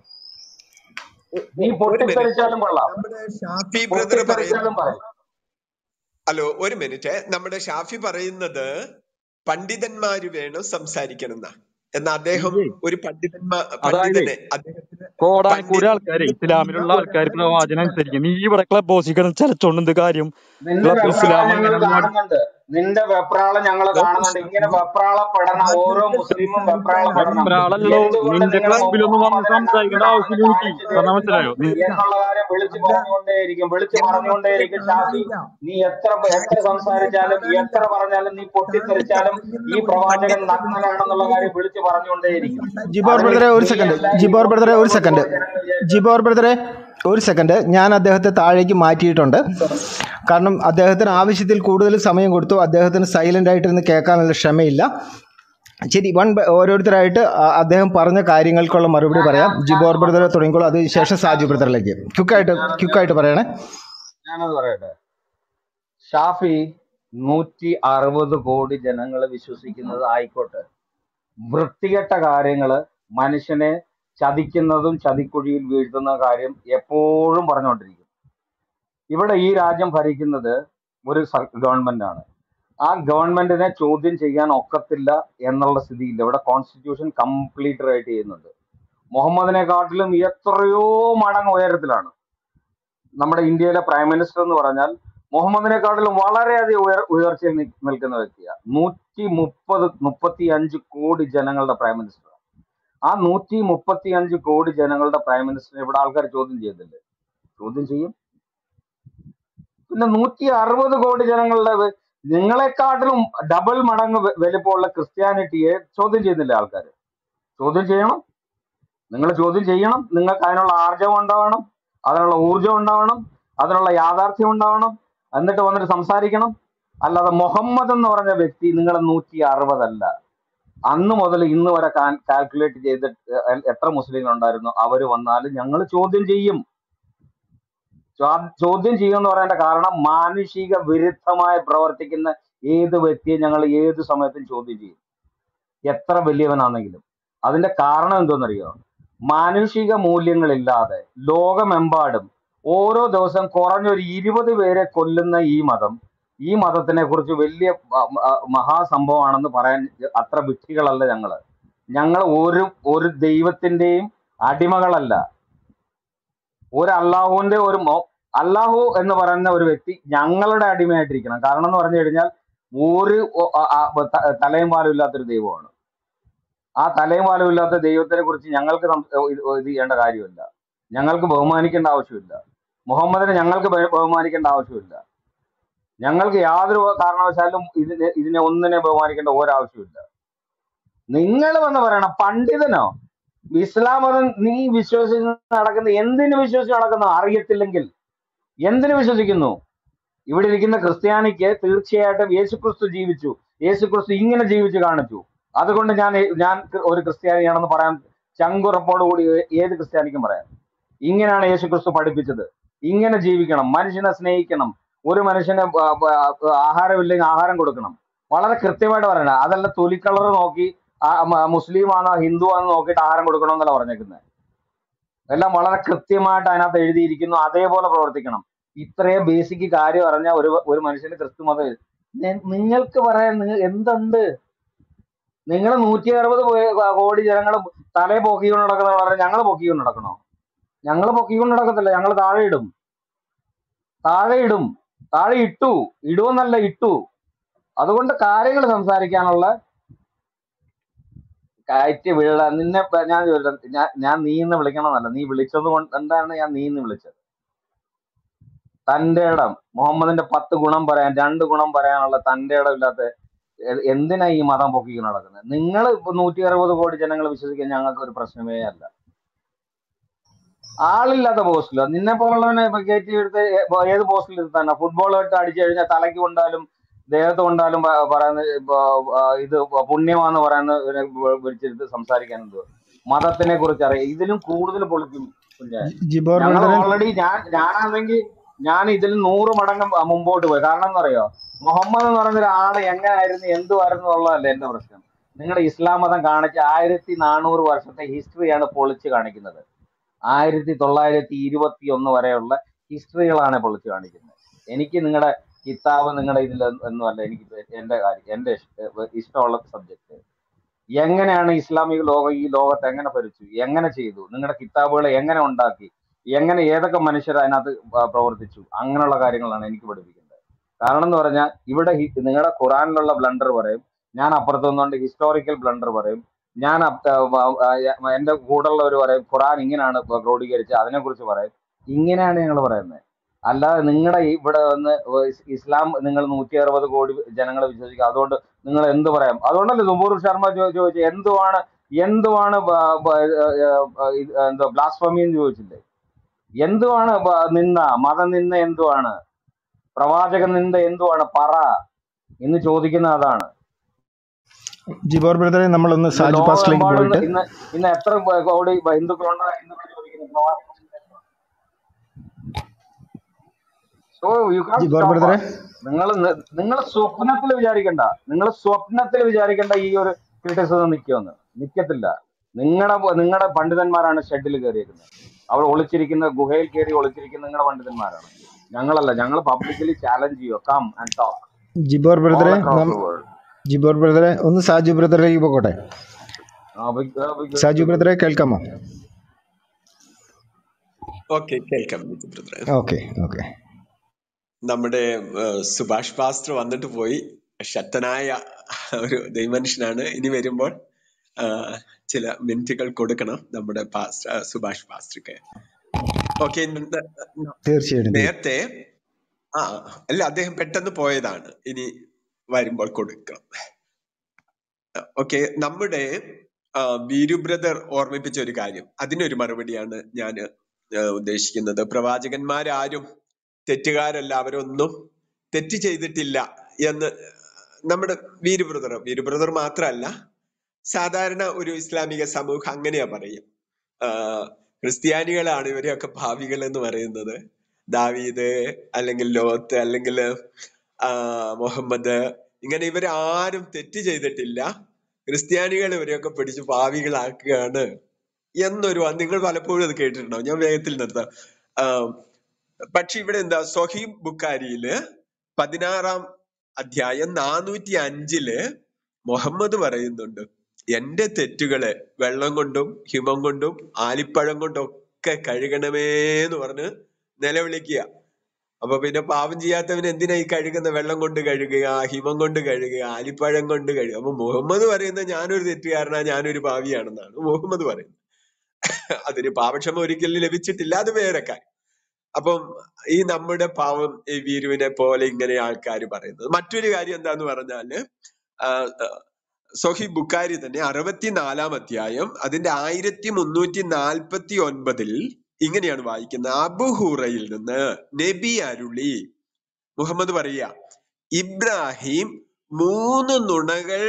S3: നീ പൊട്ടിത്തെറിച്ചാലും കൊള്ളാം
S6: നമ്മുടെ ഷാഫി ബ്രദർ
S3: പൊട്ടിത്തെറിച്ചാലും
S6: പറയുന്നത്
S3: പറയും
S6: ഹലോ ഒരു മിനിറ്റ് നമ്മുടെ ഷാഫി പറയുന്നത് പണ്ഡിതന്മാര് വേണം സംസാരിക്കണം എന്നാ എന്നാ അദ്ദേഹം ഒരു പണ്ഡിതന്മാ
S5: അതായത്
S6: പണ്ഡിതനെ അദ്ദേഹത്തിന്
S5: കോടാനക്കൂടി
S6: പണ്ഡിത
S5: ആൾക്കാര് ഇസ്ലാമിലുള്ള ആൾക്കാർ പ്രവാചനം അനുസരിക്കും നീ ഇവിടെ ക്ലബ് ഹൗസിൽ കിടന്ന് ചലച്ചോണ്ട് എന്ത് കാര്യം
S3: നിന്റെ
S5: ക്ലബ് ഇസ്ലാം
S3: വെപ്രാളം ഞങ്ങൾ
S5: അങ്ങനെ
S3: കാണുന്നുണ്ട് നിന്റെ വെപ്രാളം ഞങ്ങൾ കാണുന്നുണ്ട് ഇങ്ങനെ വെപ്രാളപ്പെടണം ഓരോ മുസ്ലിമും വെപ്രാളപ്പെടണം
S5: വെപ്രാളല്ലോ
S3: എന്തുകൊണ്ട്
S5: നിന്റെ
S3: നിങ്ങൾ
S5: ക്ലബിലൊന്നും വന്ന്
S3: മുഹമ്മദിനെ
S5: സംസാരിക്കേണ്ട ആവശ്യമില്ല എനിക്ക്
S3: കാണിച്ചു
S5: പറഞ്ഞാൽ മനസ്സിലായോ നീ
S3: എന്നുള്ള കാര്യം വിളിച്ചു പറഞ്ഞുകൊണ്ടേയിരിക്കും വിളിച്ചു പറഞ്ഞുകൊണ്ടേയിരിക്കും ഷാഫി നീ എത്ര എത്ര സംസാരിച്ചാലും എത്ര പറഞ്ഞാലും നീ പൊട്ടിത്തെറിച്ചാലും ഈ പ്രവാചകൻ നഗ്നനാണെന്നുള്ള കാര്യം വിളിച്ചു പറഞ്ഞുകൊണ്ടേയിരിക്കും
S4: ജിബോർ
S3: അതിന്
S4: ബ്രദറെ ഒരു സെക്കൻഡ്
S3: നീയല്ല ഈ
S4: ജിബോർ ബ്രദറെ ഒരു സെക്കൻഡ് ജിബോർ ബ്രദറെ ഒരു സെക്കൻഡ് ഞാൻ അദ്ദേഹത്തെ താഴേക്ക് മാറ്റിയിട്ടുണ്ട് കാരണം അദ്ദേഹത്തിന് ആവശ്യത്തിൽ കൂടുതൽ സമയം കൊടുത്തു അദ്ദേഹത്തിന് സൈലൻ്റ് ആയിട്ടിരുന്ന് കേൾക്കാനുള്ള ക്ഷമയില്ല ശരി വൺ ബൈ ഓരോരുത്തരായിട്ട് ആ- അദ്ദേഹം പറഞ്ഞ കാര്യങ്ങൾക്കുള്ള മറുപടി പറയാം ജിബോർ ബ്രദറെ തുടങ്ങിക്കോളൂ അതിനുശേഷം സാജു ബ്രദറിലേക്ക് ക്യുക്കായിട്ട് ക്യുക്കായിട്ട് പറയണേ
S3: ഞാനത് പറയട്ടെ ഷാഫി നൂറ്റി അറുപത് കോടി ജനങ്ങൾ വിശ്വസിക്കുന്നത് ആയിക്കോട്ടെ വൃത്തികെട്ട കാര്യങ്ങള് മനുഷ്യനെ ചതിക്കുന്നതും ചതിക്കുഴിയിൽ വീഴ്ത്തുന്ന കാര്യം എപ്പോഴും പറഞ്ഞുകൊണ്ടിരിക്കും ഇവിടെ ഈ രാജ്യം ഭരിക്കുന്നത് ഒരു ഗവൺമെന്റ് ആണ് ആ ഗവൺമെന്റിനെ ചോദ്യം ചെയ്യാൻ ഒക്കത്തില്ല എന്നുള്ള സ്ഥിതിയില്ല ഇവിടെ കോൺസ്റ്റിറ്റ്യൂഷൻ കംപ്ലീറ്റ് റൈറ്റ് ചെയ്യുന്നുണ്ട് മുഹമ്മദിനെക്കാട്ടിലും എത്രയോ മടങ്ങ് ഉയരത്തിലാണ് നമ്മുടെ ഇന്ത്യയിലെ പ്രൈം മിനിസ്റ്റർ എന്ന് പറഞ്ഞാൽ മുഹമ്മദിനെക്കാട്ടിലും വളരെയധികം ഉയർ ഉയർച്ചയിൽ നി- നിൽക്കുന്ന വ്യക്തിയാണ് നൂറ്റി മുപ്പത് മുപ്പത്തി അഞ്ച് കോടി ജനങ്ങളുടെ പ്രൈം മിനിസ്റ്റർ ആ നൂറ്റി മുപ്പത്തി അഞ്ച് കോടി ജനങ്ങളുടെ പ്രൈം മിനിസ്റ്ററിനെ ഇവിടെ ആൾക്കാർ ചോദ്യം ചെയ്യുന്നില്ലേ ചോദ്യം ചെയ്യും പിന്നെ നൂറ്റി അറുപത് കോടി ജനങ്ങളുടെ വെ- നിങ്ങളെക്കാട്ടിലും ഡബിൾ മടങ്ങ് വെ- വലിപ്പമുള്ള ക്രിസ്ത്യാനിറ്റിയെ ചോദ്യം ചെയ്യുന്നില്ല ആൾക്കാർ ചോദ്യം ചെയ്യണം നിങ്ങൾ ചോദ്യം ചെയ്യണം നിങ്ങൾക്ക് അതിനുള്ള ആർജവം ഉണ്ടാവണം അതിനുള്ള ഊർജം ഉണ്ടാവണം അതിനുള്ള യാഥാർത്ഥ്യം ഉണ്ടാവണം എന്നിട്ട് വന്നിട്ട് സംസാരിക്കണം അല്ലാതെ മുഹമ്മദ് എന്ന് പറഞ്ഞ വ്യക്തി നിങ്ങളെ നൂറ്റി അറുപതല്ല അന്ന് മുതൽ ഇന്ന് വരെ കാൽക്കുലേറ്റ് ചെയ്തിട്ട് എ- എത്ര മുസ്ലിങ്ങൾ ഉണ്ടായിരുന്നു അവര് വന്നാലും ഞങ്ങൾ ചോദ്യം ചെയ്യും ചോ- ചോദ്യം ചെയ്യുമെന്ന് പറയേണ്ട കാരണം മാനുഷിക വിരുദ്ധമായി പ്രവർത്തിക്കുന്ന ഏത് വ്യക്തിയെ ഞങ്ങൾ ഏത് സമയത്തും ചോദ്യം ചെയ്യും എത്ര വലിയവനാണെങ്കിലും അതിന്റെ കാരണം എന്തോന്നറിയോ മാനുഷിക മൂല്യങ്ങളില്ലാതെ ലോകമെമ്പാടും ഓരോ ദിവസം കുറഞ്ഞൊരു ഇരുപത് പേരെ കൊല്ലുന്ന ഈ മതം ഈ മതത്തിനെ കുറിച്ച് വലിയ മ- മ- മഹാസംഭവമാണെന്ന് പറയാൻ അത്ര വിഡ്ഢികളല്ല ഞങ്ങള് ഞങ്ങൾ ഒരു ഒരു ദൈവത്തിന്റെയും അടിമകളല്ല ഒരു അള്ളാഹുവിന്റെ ഒരു മോ- അള്ളാഹു എന്ന് പറയുന്ന ഒരു വ്യക്തി ഞങ്ങളുടെ അടിമയായിട്ടിരിക്കണം കാരണം എന്ന് പറഞ്ഞു കഴിഞ്ഞാൽ ഒരു ഒ- ആ- ആ ത- തലയും പാലും ഇല്ലാത്തൊരു ദൈവമാണ് ആ തലയും പാലും ഇല്ലാത്ത ദൈവത്തിനെ കുറിച്ച് ഞങ്ങൾക്ക് സം- ഇത് ഇത് ചെയ്യേണ്ട കാര്യമില്ല ഞങ്ങൾക്ക് ബഹുമാനിക്കേണ്ട ആവശ്യമില്ല മുഹമ്മദിനെ ഞങ്ങൾക്ക് ബഹു- ബഹുമാനിക്കേണ്ട ആവശ്യമില്ല ഞങ്ങൾക്ക് യാതൊരു കാരണവശാലും ഇതിനെ ഇതിനെ ഒന്നിനെ ബഹുമാനിക്കേണ്ട ഒരാവശ്യമില്ല നിങ്ങൾ വന്ന് പറയണം പണ്ഡിതനോ ഇസ്ലാം മതം നീ വിശ്വസിച്ച് നടക്കുന്ന എന്തിനു വിശ്വസിച്ച് നടക്കുന്ന അറിയത്തില്ലെങ്കിൽ എന്തിനു വിശ്വസിക്കുന്നു ഇവിടെ ഇരിക്കുന്ന ക്രിസ്ത്യാനിക്ക് തീർച്ചയായിട്ടും യേശുക്രിസ്തു ജീവിച്ചു യേശുക്രിസ്തു ഇങ്ങനെ ജീവിച്ചു കാണിച്ചു അതുകൊണ്ട് ഞാൻ ഞാൻ ഒരു ക്രിസ്ത്യാനിയാണെന്ന് പറയാൻ ചങ്കുറപ്പോട് കൂടി ഏത് ക്രിസ്ത്യാനിക്കും പറയാം ഇങ്ങനെയാണ് യേശുക്രിസ്തു പഠിപ്പിച്ചത് ഇങ്ങനെ ജീവിക്കണം മനുഷ്യനെ സ്നേഹിക്കണം ഒരു മനുഷ്യന് ബ- ബ- ആഹാരമില്ലെങ്കിൽ ആഹാരം കൊടുക്കണം വളരെ കൃത്യമായിട്ട് പറയണം അതല്ല തൊലി കളർ നോക്കി മുസ്ലിം ആണോ ഹിന്ദു ആണോ നോക്കിയിട്ട് ആഹാരം കൊടുക്കണം എന്നല്ല പറഞ്ഞേക്കുന്നത് എല്ലാം വളരെ കൃത്യമായിട്ട് അതിനകത്ത് എഴുതിയിരിക്കുന്നു അതേപോലെ പ്രവർത്തിക്കണം ഇത്രയും ബേസിക് കാര്യം അറിഞ്ഞ ഒരു ഒരു മനുഷ്യന് ക്രിസ്തു മതം നി- നിങ്ങൾക്ക് പറയാൻ നിങ്ങൾ എന്തുണ്ട് നിങ്ങൾ നൂറ്റി അറുപത് കോടി ജനങ്ങൾ തലയെ പൊക്കിക്കൊണ്ട് നടക്കുന്ന വളരെ ഞങ്ങൾ പൊക്കിക്കൊണ്ട് നടക്കണോ ഞങ്ങൾ പൊക്കിക്കൊണ്ട് നടക്കത്തില്ല ഞങ്ങൾ താഴെ ഇടും താഴെ ഇടും താഴെ ഇട്ടു ഇടുമെന്നല്ല ഇട്ടു അതുകൊണ്ട് കാര്യങ്ങൾ സംസാരിക്കാനുള്ള കയറ്റി വീഴ നിന്നെ പ- ഞാൻ ചോദിച്ചത് ഞാൻ ഞാൻ നീ എന്ന് വിളിക്കണമെന്നല്ല നീ വിളിച്ചത് കൊണ്ട് എന്താണ് ഞാൻ നീ എന്ന് വിളിച്ചത് തന്റെ ഇടം മുഹമ്മദിന്റെ പത്ത് ഗുണം പറയാൻ രണ്ട് ഗുണം പറയാനുള്ള തന്റെ ഇടം ഇല്ലാത്ത എ- എന്തിനാ ഈ മതം പൊക്കി നടക്കുന്നത് നിങ്ങൾ നൂറ്റി അറുപത് കോടി ജനങ്ങൾ വിശ്വസിക്കാൻ ഞങ്ങൾക്ക് ഒരു പ്രശ്നമേ അല്ല ആളില്ലാത്ത പോസ്റ്റിലോ നിന്നെ പോലുള്ളവനെ ഇപ്പൊ കയറ്റി എടുത്ത് ഏ- ഏത് പോസ്റ്റിൽ ഇരുത്താനാ ഫുട്ബോൾ ഇട്ട് അടിച്ചു കഴിഞ്ഞാൽ തലയ്ക്ക് കൊണ്ടാലും ദേഹത്ത് കൊണ്ടാലും പ- പറയുന്ന ഇപ്പൊ, ആ, ഇത് പുണ്യമാന്ന് പറയുന്ന ഇവരെ വി- വിളിച്ചെടുത്ത് സംസാരിക്കാൻ എന്തോ മതത്തിനെ കുറിച്ച് അറിയാം ഇതിലും കൂടുതൽ പൊളിക്കും കുഞ്ഞെ
S4: ജിബോർ
S3: ഞങ്ങൾ
S4: ബ്രദറെ
S3: ഓൾറെഡി ഞാൻ ഞാനാണെങ്കിൽ ഞാൻ ഇതിൽ നൂറ് മടങ്ങ് മുമ്പോട്ട് പോയി കാരണം എന്താ അറിയോ മുഹമ്മദ് എന്ന് പറയുന്ന ഒരാള് എങ്ങനെയായിരുന്നു എന്തുവായിരുന്നു എന്നുള്ളതല്ല എന്റെ പ്രശ്നം നിങ്ങളുടെ ഇസ്ലാം മതം കാണിച്ച ആയിരത്തി നാനൂറ് വർഷത്തെ ഹിസ്റ്ററിയാണ് പൊളിച്ച് കാണിക്കുന്നത് ആയിരത്തി തൊള്ളായിരത്തി ഇരുപത്തി ഒന്ന് വരെയുള്ള ഹിസ്റ്ററികളാണ് പൊളിച്ച് കാണിക്കുന്നത് എനിക്ക് നിങ്ങളുടെ കിതാബ് നിങ്ങളുടെ ഇതിൽ ഒന്നുമല്ല എനിക്ക് എന്റെ കാര്യം എന്റെ ഇഷ്ട- ഇഷ്ടമുള്ള സബ്ജക്ട് എങ്ങനെയാണ് ഇസ്ലാമിക ലോകം ഈ ലോകത്ത് എങ്ങനെ ഭരിച്ചു എങ്ങനെ ചെയ്തു നിങ്ങളുടെ കിതാബുകളെ എങ്ങനെ ഉണ്ടാക്കി എങ്ങനെ ഏതൊക്കെ മനുഷ്യർ അതിനകത്ത് പ- പ്രവർത്തിച്ചു അങ്ങനെയുള്ള കാര്യങ്ങളാണ് എനിക്ക് പഠിപ്പിക്കുന്നത് കാരണം എന്ന് പറഞ്ഞാൽ ഇവിടെ ഹി- നിങ്ങളുടെ ഖുറാനിലുള്ള ബ്ലണ്ടർ പറയും ഞാൻ അപ്പുറത്ത് നിന്നുകൊണ്ട് ഹിസ്റ്റോറിക്കൽ ബ്ലണ്ടർ പറയും ഞാൻ അപ്പ- ആ, ആ, എന്റെ കൂടെയുള്ളവർ പറയും ഖുറാൻ ഇങ്ങനെയാണ് ക്രോഡീകരിച്ച് അതിനെക്കുറിച്ച് പറയും ഇങ്ങനെയാണ് ഞങ്ങൾ പറയുന്നത് അല്ലാതെ നിങ്ങളുടെ ഇവിടെ വന്ന് ഇസ് ഇസ്ലാം നിങ്ങൾ നൂറ്റി അറുപത് കോടി ജനങ്ങൾ വിശ്വസിക്കുക അതുകൊണ്ട് നിങ്ങൾ എന്ത് പറയാം അതുകൊണ്ടല്ലേ സുബൂർ ശർമ്മ ചോ- ചോദിച്ചു എന്തുവാണ് എന്തുവാണ് ബ- ബ- ഏ, ഏ, ഇത് എന്താ ബ്ലാസ്ഫമി എന്ന് ചോദിച്ചില്ലേ എന്തുവാണ് ബ- നിന്ന മതനിന്ദ എന്തുവാണ് പ്രവാചക നിന്ദ എന്തുവാണ് പറ എന്ന് ചോദിക്കുന്ന അതാണ്
S4: ജിബോർ ബ്രദറെ നമ്മളൊന്ന്
S3: ഇന്ന്
S4: സാജു പാസ്റ്റിലേക്ക്
S3: ലോകമെമ്പാടും
S4: പോയിട്ട്
S3: ഇന്ന് ഇന്ന് എത്ര കോടി ഹിന്ദുക്കളുണ്ടോ ഹിന്ദുക്കൾ ചോദിക്കുന്നു പ്രവാചക നിന്ദ എന്തുവാണ്? സോ യു കാൻ
S4: ജിബോർ
S3: സ്റ്റോപ്പ്
S4: ബ്രദറെ
S3: നിങ്ങൾ നിങ്ങൾ സ്വപ്നത്തിൽ വിചാരിക്കണ്ട നിങ്ങൾ സ്വപ്നത്തിൽ വിചാരിക്കേണ്ട ഈ ഒരു ക്രിറ്റിസിസം നിൽക്കുമെന്ന് നിൽക്കത്തില്ല നിങ്ങളുടെ നിങ്ങളുടെ പണ്ഡിതന്മാരാണ് ഷെഡിൽ കയറിയിരിക്കുന്നത് അവർ ഒളിച്ചിരിക്കുന്ന ഗുഹയിൽ കയറി ഒളിച്ചിരിക്കുന്ന നിങ്ങളുടെ പണ്ഡിതന്മാരാണ് ഞങ്ങളല്ല ഞങ്ങൾ പബ്ലിക്കലി ചാലഞ്ച് ചെയ്യുക കം ആൻഡ് ടോക്ക്
S4: ജിബോർ
S3: ഓൾ
S4: ബ്രദറെ
S3: അക്രോസ്
S4: നം
S3: ദ വേൾഡ്
S4: ജിബോർ ബ്രദറെ ഒന്ന് സാജു ബ്രദറിലേക്ക് പോകട്ടെ സാജു ബ്രദറെ കേൾക്കാമോ
S6: ഓക്കെ കേൾക്കാം വിജു ബ്രദറെ
S4: ഓക്കെ ഓക്കെ
S6: നമ്മുടെ ഏഹ്, സുഭാഷ് പാസ്റ്റർ വന്നിട്ട് പോയി ശക്തനായ ഒരു ദൈവമനുഷ്യനാണ് ഇനി വരുമ്പോൾ ആഹ്, ചില മിനിറ്റുകൾ കൊടുക്കണം നമ്മുടെ പാസ്റ്റർ സുഭാഷ് പാസ്റ്റർക്ക് ഓക്കെ
S4: തീർച്ചയായിട്ടും തീർ-
S6: നേരത്തെ ആ അല്ല അദ്ദേഹം പെട്ടെന്ന് പോയതാണ് ഇനി വരുമ്പോൾ കൊടുക്കണം ഓക്കെ നമ്മുടെ ആ, വീരു ബ്രദർ ഓർമ്മിപ്പിച്ച ഒരു കാര്യം അതിനൊരു മറുപടിയാണ് ഞാൻ ഉദ്ദേശിക്കുന്നത് പ്രവാചകന്മാരാരും തെറ്റുകാരല്ല അവരൊന്നും തെറ്റ് ചെയ്തിട്ടില്ല എന്ന് നമ്മുടെ വീരു ബ്രദർ വീരു ബ്രദർ മാത്രമല്ല സാധാരണ ഒരു ഇസ്ലാമിക സമൂഹം അങ്ങനെയാ പറയും ആ, ക്രിസ്ത്യാനികളാണ് ഇവരെയൊക്കെ ഭാവികൾ എന്ന് പറയുന്നത് ദാവീദ് അല്ലെങ്കിൽ ലോത്ത് അല്ലെങ്കിൽ ആ, മുഹമ്മദ് ഇങ്ങനെ ഇവരാരും തെറ്റ് ചെയ്തിട്ടില്ല ക്രിസ്ത്യാനികൾ ഇവരെയൊക്കെ പിടിച്ച് ഭാവികളാക്കുകയാണ് എന്നൊരു നിങ്ങൾ പലപ്പോഴും അത് കേട്ടിട്ടുണ്ടോ ഞാൻ വേഗത്തിൽ നിർത്താം ആ, പക്ഷെ ഇവിടെ എന്താ സൊഹീബ് ബുക്കാരിയില് പതിനാറാം അധ്യായം നാനൂറ്റി അഞ്ചില് മുഹമ്മദ് പറയുന്നുണ്ട് എന്റെ തെറ്റുകളെ വെള്ളം കൊണ്ടും ഹിമം കൊണ്ടും ആലിപ്പഴം കൊണ്ടും ഒക്കെ കഴുകണമേ എന്ന് പറഞ്ഞ് നിലവിളിക്കുക അപ്പൊ പിന്നെ പാപം ചെയ്യാത്തവൻ എന്തിനാ ഈ കഴുകുന്ന വെള്ളം കൊണ്ട് കഴുകുക ഹിമം കൊണ്ട് കഴുകുക ആലിപ്പഴം കൊണ്ട് കഴുകുക അപ്പൊ മുഹമ്മദ് പറയുന്നത് ഞാനൊരു തെറ്റുകാരനാ ഞാനൊരു പാവിയാണെന്നാണ് മുഹമ്മദ് പറയുന്നത് അതിന് പാപക്ഷമ ഒരിക്കലും ലഭിച്ചിട്ടില്ല അത് വേറെ കാര്യം അപ്പം ഈ നമ്മുടെ പാവം ഈ വീരുവിനെ പോലെ ഇങ്ങനെ ആൾക്കാർ പറയുന്നത് മറ്റൊരു കാര്യം എന്താന്ന് പറഞ്ഞാല് ആ, ആ, സൊഹി ബുക്കാരി തന്നെ അറുപത്തിനാലാം അധ്യായം അതിന്റെ ആയിരത്തി മുന്നൂറ്റി നാൽപ്പത്തി ഒൻപതിൽ ഇങ്ങനെയാണ് വായിക്കുന്നത് അബുഹുറയിൽ നിന്ന് നബി അരുളി മുഹമ്മദ് പറയുക ഇബ്രാഹിം മൂന്ന് നുണകൾ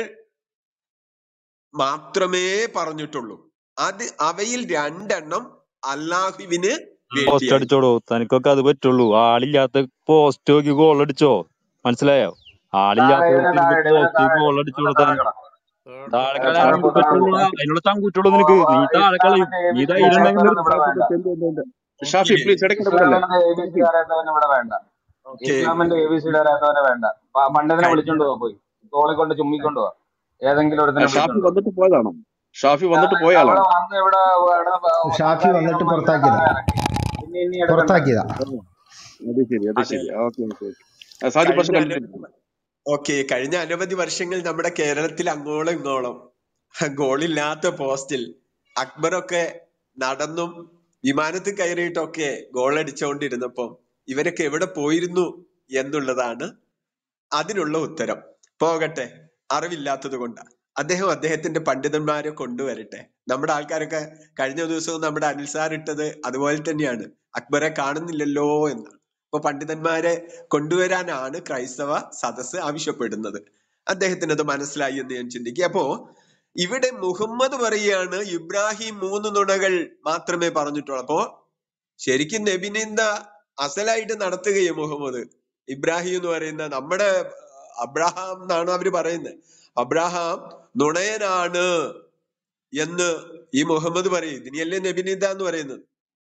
S6: മാത്രമേ പറഞ്ഞിട്ടുള്ളൂ അത് അവയിൽ രണ്ടെണ്ണം അള്ളാഹുവിന്
S5: പോസ്റ്റ്
S6: വേണ്ടിയായി
S5: അടിച്ചോടോ തനിക്കൊക്കെ അത് പറ്റുള്ളൂ ആളില്ലാത്ത പോസ്റ്റ് നോക്കി ഗോൾ അടിച്ചോ മനസ്സിലായോ
S3: താഴെ ഇവനെ
S5: ആളില്ലാത്ത
S3: താഴെ
S5: പോസ്റ്റ്
S3: ഇവനെ താഴെ
S5: ഗോൾ
S3: ഇവനെ
S5: അടിച്ചോടോ
S3: താഴെ
S5: താൻ
S3: കിട
S5: താഴെ
S3: ഏ,
S5: കളയാൻ
S3: തണുപ്പ്
S5: നിനക്ക്
S3: തണുപ്പ്
S5: പറ്റുള്ളൂ അതിനുള്ള ചങ്കൂറ്റുള്ളൂ നിനക്ക് നീ താഴെ കളയും
S3: ഇസ്ലാമിന്റെ എ
S5: നീ
S3: ബി സി
S5: ധൈര്യം ഉണ്ടെങ്കിൽ
S3: അറിയാത്തവൻ
S5: നിർത്ത്
S3: ഇവിടെ വേണ്ട
S7: ഷാഫി
S6: ഓക്കെ
S7: പ്ലീസ് ഇടയ്ക്കിടപെടല്ലേ
S3: ഇസ്ലാമിന്റെ എ ബി സി
S7: ഷാഫി
S3: അറിയാത്തവൻ ഇവിടെ വേണ്ട
S6: ഓക്കെ
S3: ഇസ്ലാമിന്റെ എ ബി സി അറിയാത്തവനെ വേണ്ട പ- പണ്ഡിതനെ
S6: കഴിഞ്ഞ
S3: വിളിച്ചോണ്ട് പോവാ പോയി തോളെ കൊണ്ട് ചുമ്മിക്കൊണ്ട് പോവാ ഏതെങ്കിലും
S7: ആ,
S3: ഒരുത്തിനെ
S7: ഷാഫി
S3: പിടിച്ചോണ്ട്
S7: വന്നിട്ട് പോയതാണോ ഷാഫി വന്നിട്ട് പോയ
S3: അവിടെ
S7: ആളാണോ
S3: വന്ന് ഇവിടെ ഇവിടെ
S4: ഷാഫി
S3: സംസാരിക്കുന്ന
S4: വന്നിട്ട്
S3: മനുഷ്യനെ
S4: പുറത്താക്കിയതാ
S3: അങ്ങനെ ഇറക്കി ഇനി ഇനി എടുക്കണ്ട
S4: പുറത്താക്കിയതാ
S7: ആ, അത് ശരി അത്
S6: അതെ
S7: ശരി ഓക്കെ ഓക്കെ സാജു പക്ഷെ
S6: കഴിഞ്ഞ
S7: കണ്ടിട്ടില്ല
S6: അനവധി ഓക്കെ കഴിഞ്ഞ അനവധി വർഷങ്ങൾ നമ്മുടെ കേരളത്തിൽ അങ്ങോളം ഇങ്ങോളം ഗോളില്ലാത്ത പോസ്റ്റിൽ അക്ബറൊക്കെ നടന്നും വിമാനത്തിൽ കയറിയിട്ടൊക്കെ ഗോൾ അടിച്ചുകൊണ്ടിരുന്നപ്പം ഇവരൊക്കെ എവിടെ പോയിരുന്നു എന്നുള്ളതാണ് അതിനുള്ള ഉത്തരം പോകട്ടെ അറിവില്ലാത്തത് കൊണ്ടാ അദ്ദേഹം അദ്ദേഹത്തിന്റെ പണ്ഡിതന്മാരെ കൊണ്ടുവരട്ടെ നമ്മുടെ ആൾക്കാരൊക്കെ കഴിഞ്ഞ ദിവസവും നമ്മുടെ അനിൽ സാർ ഇട്ടത് അതുപോലെ തന്നെയാണ് അക്ബറെ കാണുന്നില്ലല്ലോ എന്നാണ് അപ്പൊ പണ്ഡിതന്മാരെ കൊണ്ടുവരാനാണ് ക്രൈസ്തവ സദസ്സ് ആവശ്യപ്പെടുന്നത് അദ്ദേഹത്തിന് അത് മനസ്സിലായി എന്ന് ഞാൻ ചിന്തിക്കുക അപ്പോ ഇവിടെ മുഹമ്മദ് പറയുകയാണ് ഇബ്രാഹിം മൂന്ന് നുണകൾ മാത്രമേ പറഞ്ഞിട്ടുള്ളൂ അപ്പോ ശരിക്കും നബിനിന്ദ അസലായിട്ട് നടത്തുകയും മുഹമ്മദ് ഇബ്രാഹിം എന്ന് പറയുന്ന നമ്മുടെ അബ്രഹാം എന്നാണ് അവര് പറയുന്നത് അബ്രഹാം നുണയനാണ് എന്ന് ഈ മുഹമ്മദ് പറയും ഇതിനെയല്ലേ നബിനിന്ദ എന്ന് പറയുന്നത്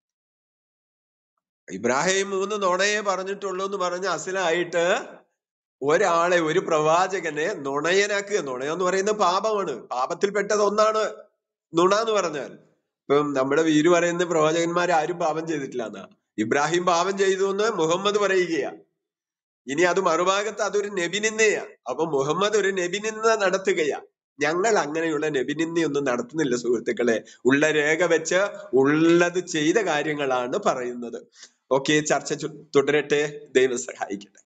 S6: ഇബ്രാഹിം മൂന്ന് നുണയെ പറഞ്ഞിട്ടുള്ളൂ എന്ന് പറഞ്ഞ് അസലായിട്ട് ഒരാളെ ഒരു പ്രവാചകനെ നുണയനാക്കുക നുണയെന്ന് പറയുന്ന പാപമാണ് പാപത്തിൽപ്പെട്ടത് ഒന്നാണ് നുണ എന്ന് പറഞ്ഞാൽ ഇപ്പം നമ്മുടെ വീര് പറയുന്ന പ്രവാചകന്മാർ ആരും പാപം ചെയ്തിട്ടില്ല എന്നാ ഇബ്രാഹിം പാപം ചെയ്തു എന്ന് മുഹമ്മദ് പറയുകയാ ഇനി അത് മറുഭാഗത്ത് അതൊരു നബിനിന്ദയാ അപ്പൊ മുഹമ്മദ് ഒരു നബിനിന്ദ നടത്തുകയാ ഞങ്ങൾ അങ്ങനെയുള്ള നബിനിന്ദയൊന്നും നടത്തുന്നില്ല സുഹൃത്തുക്കളെ ഉള്ള രേഖ വെച്ച് ഉള്ളത് ചെയ്ത കാര്യങ്ങളാണ് പറയുന്നത് ഓക്കെ ചർച്ച ചു- തുടരട്ടെ ദൈവം സഹായിക്കട്ടെ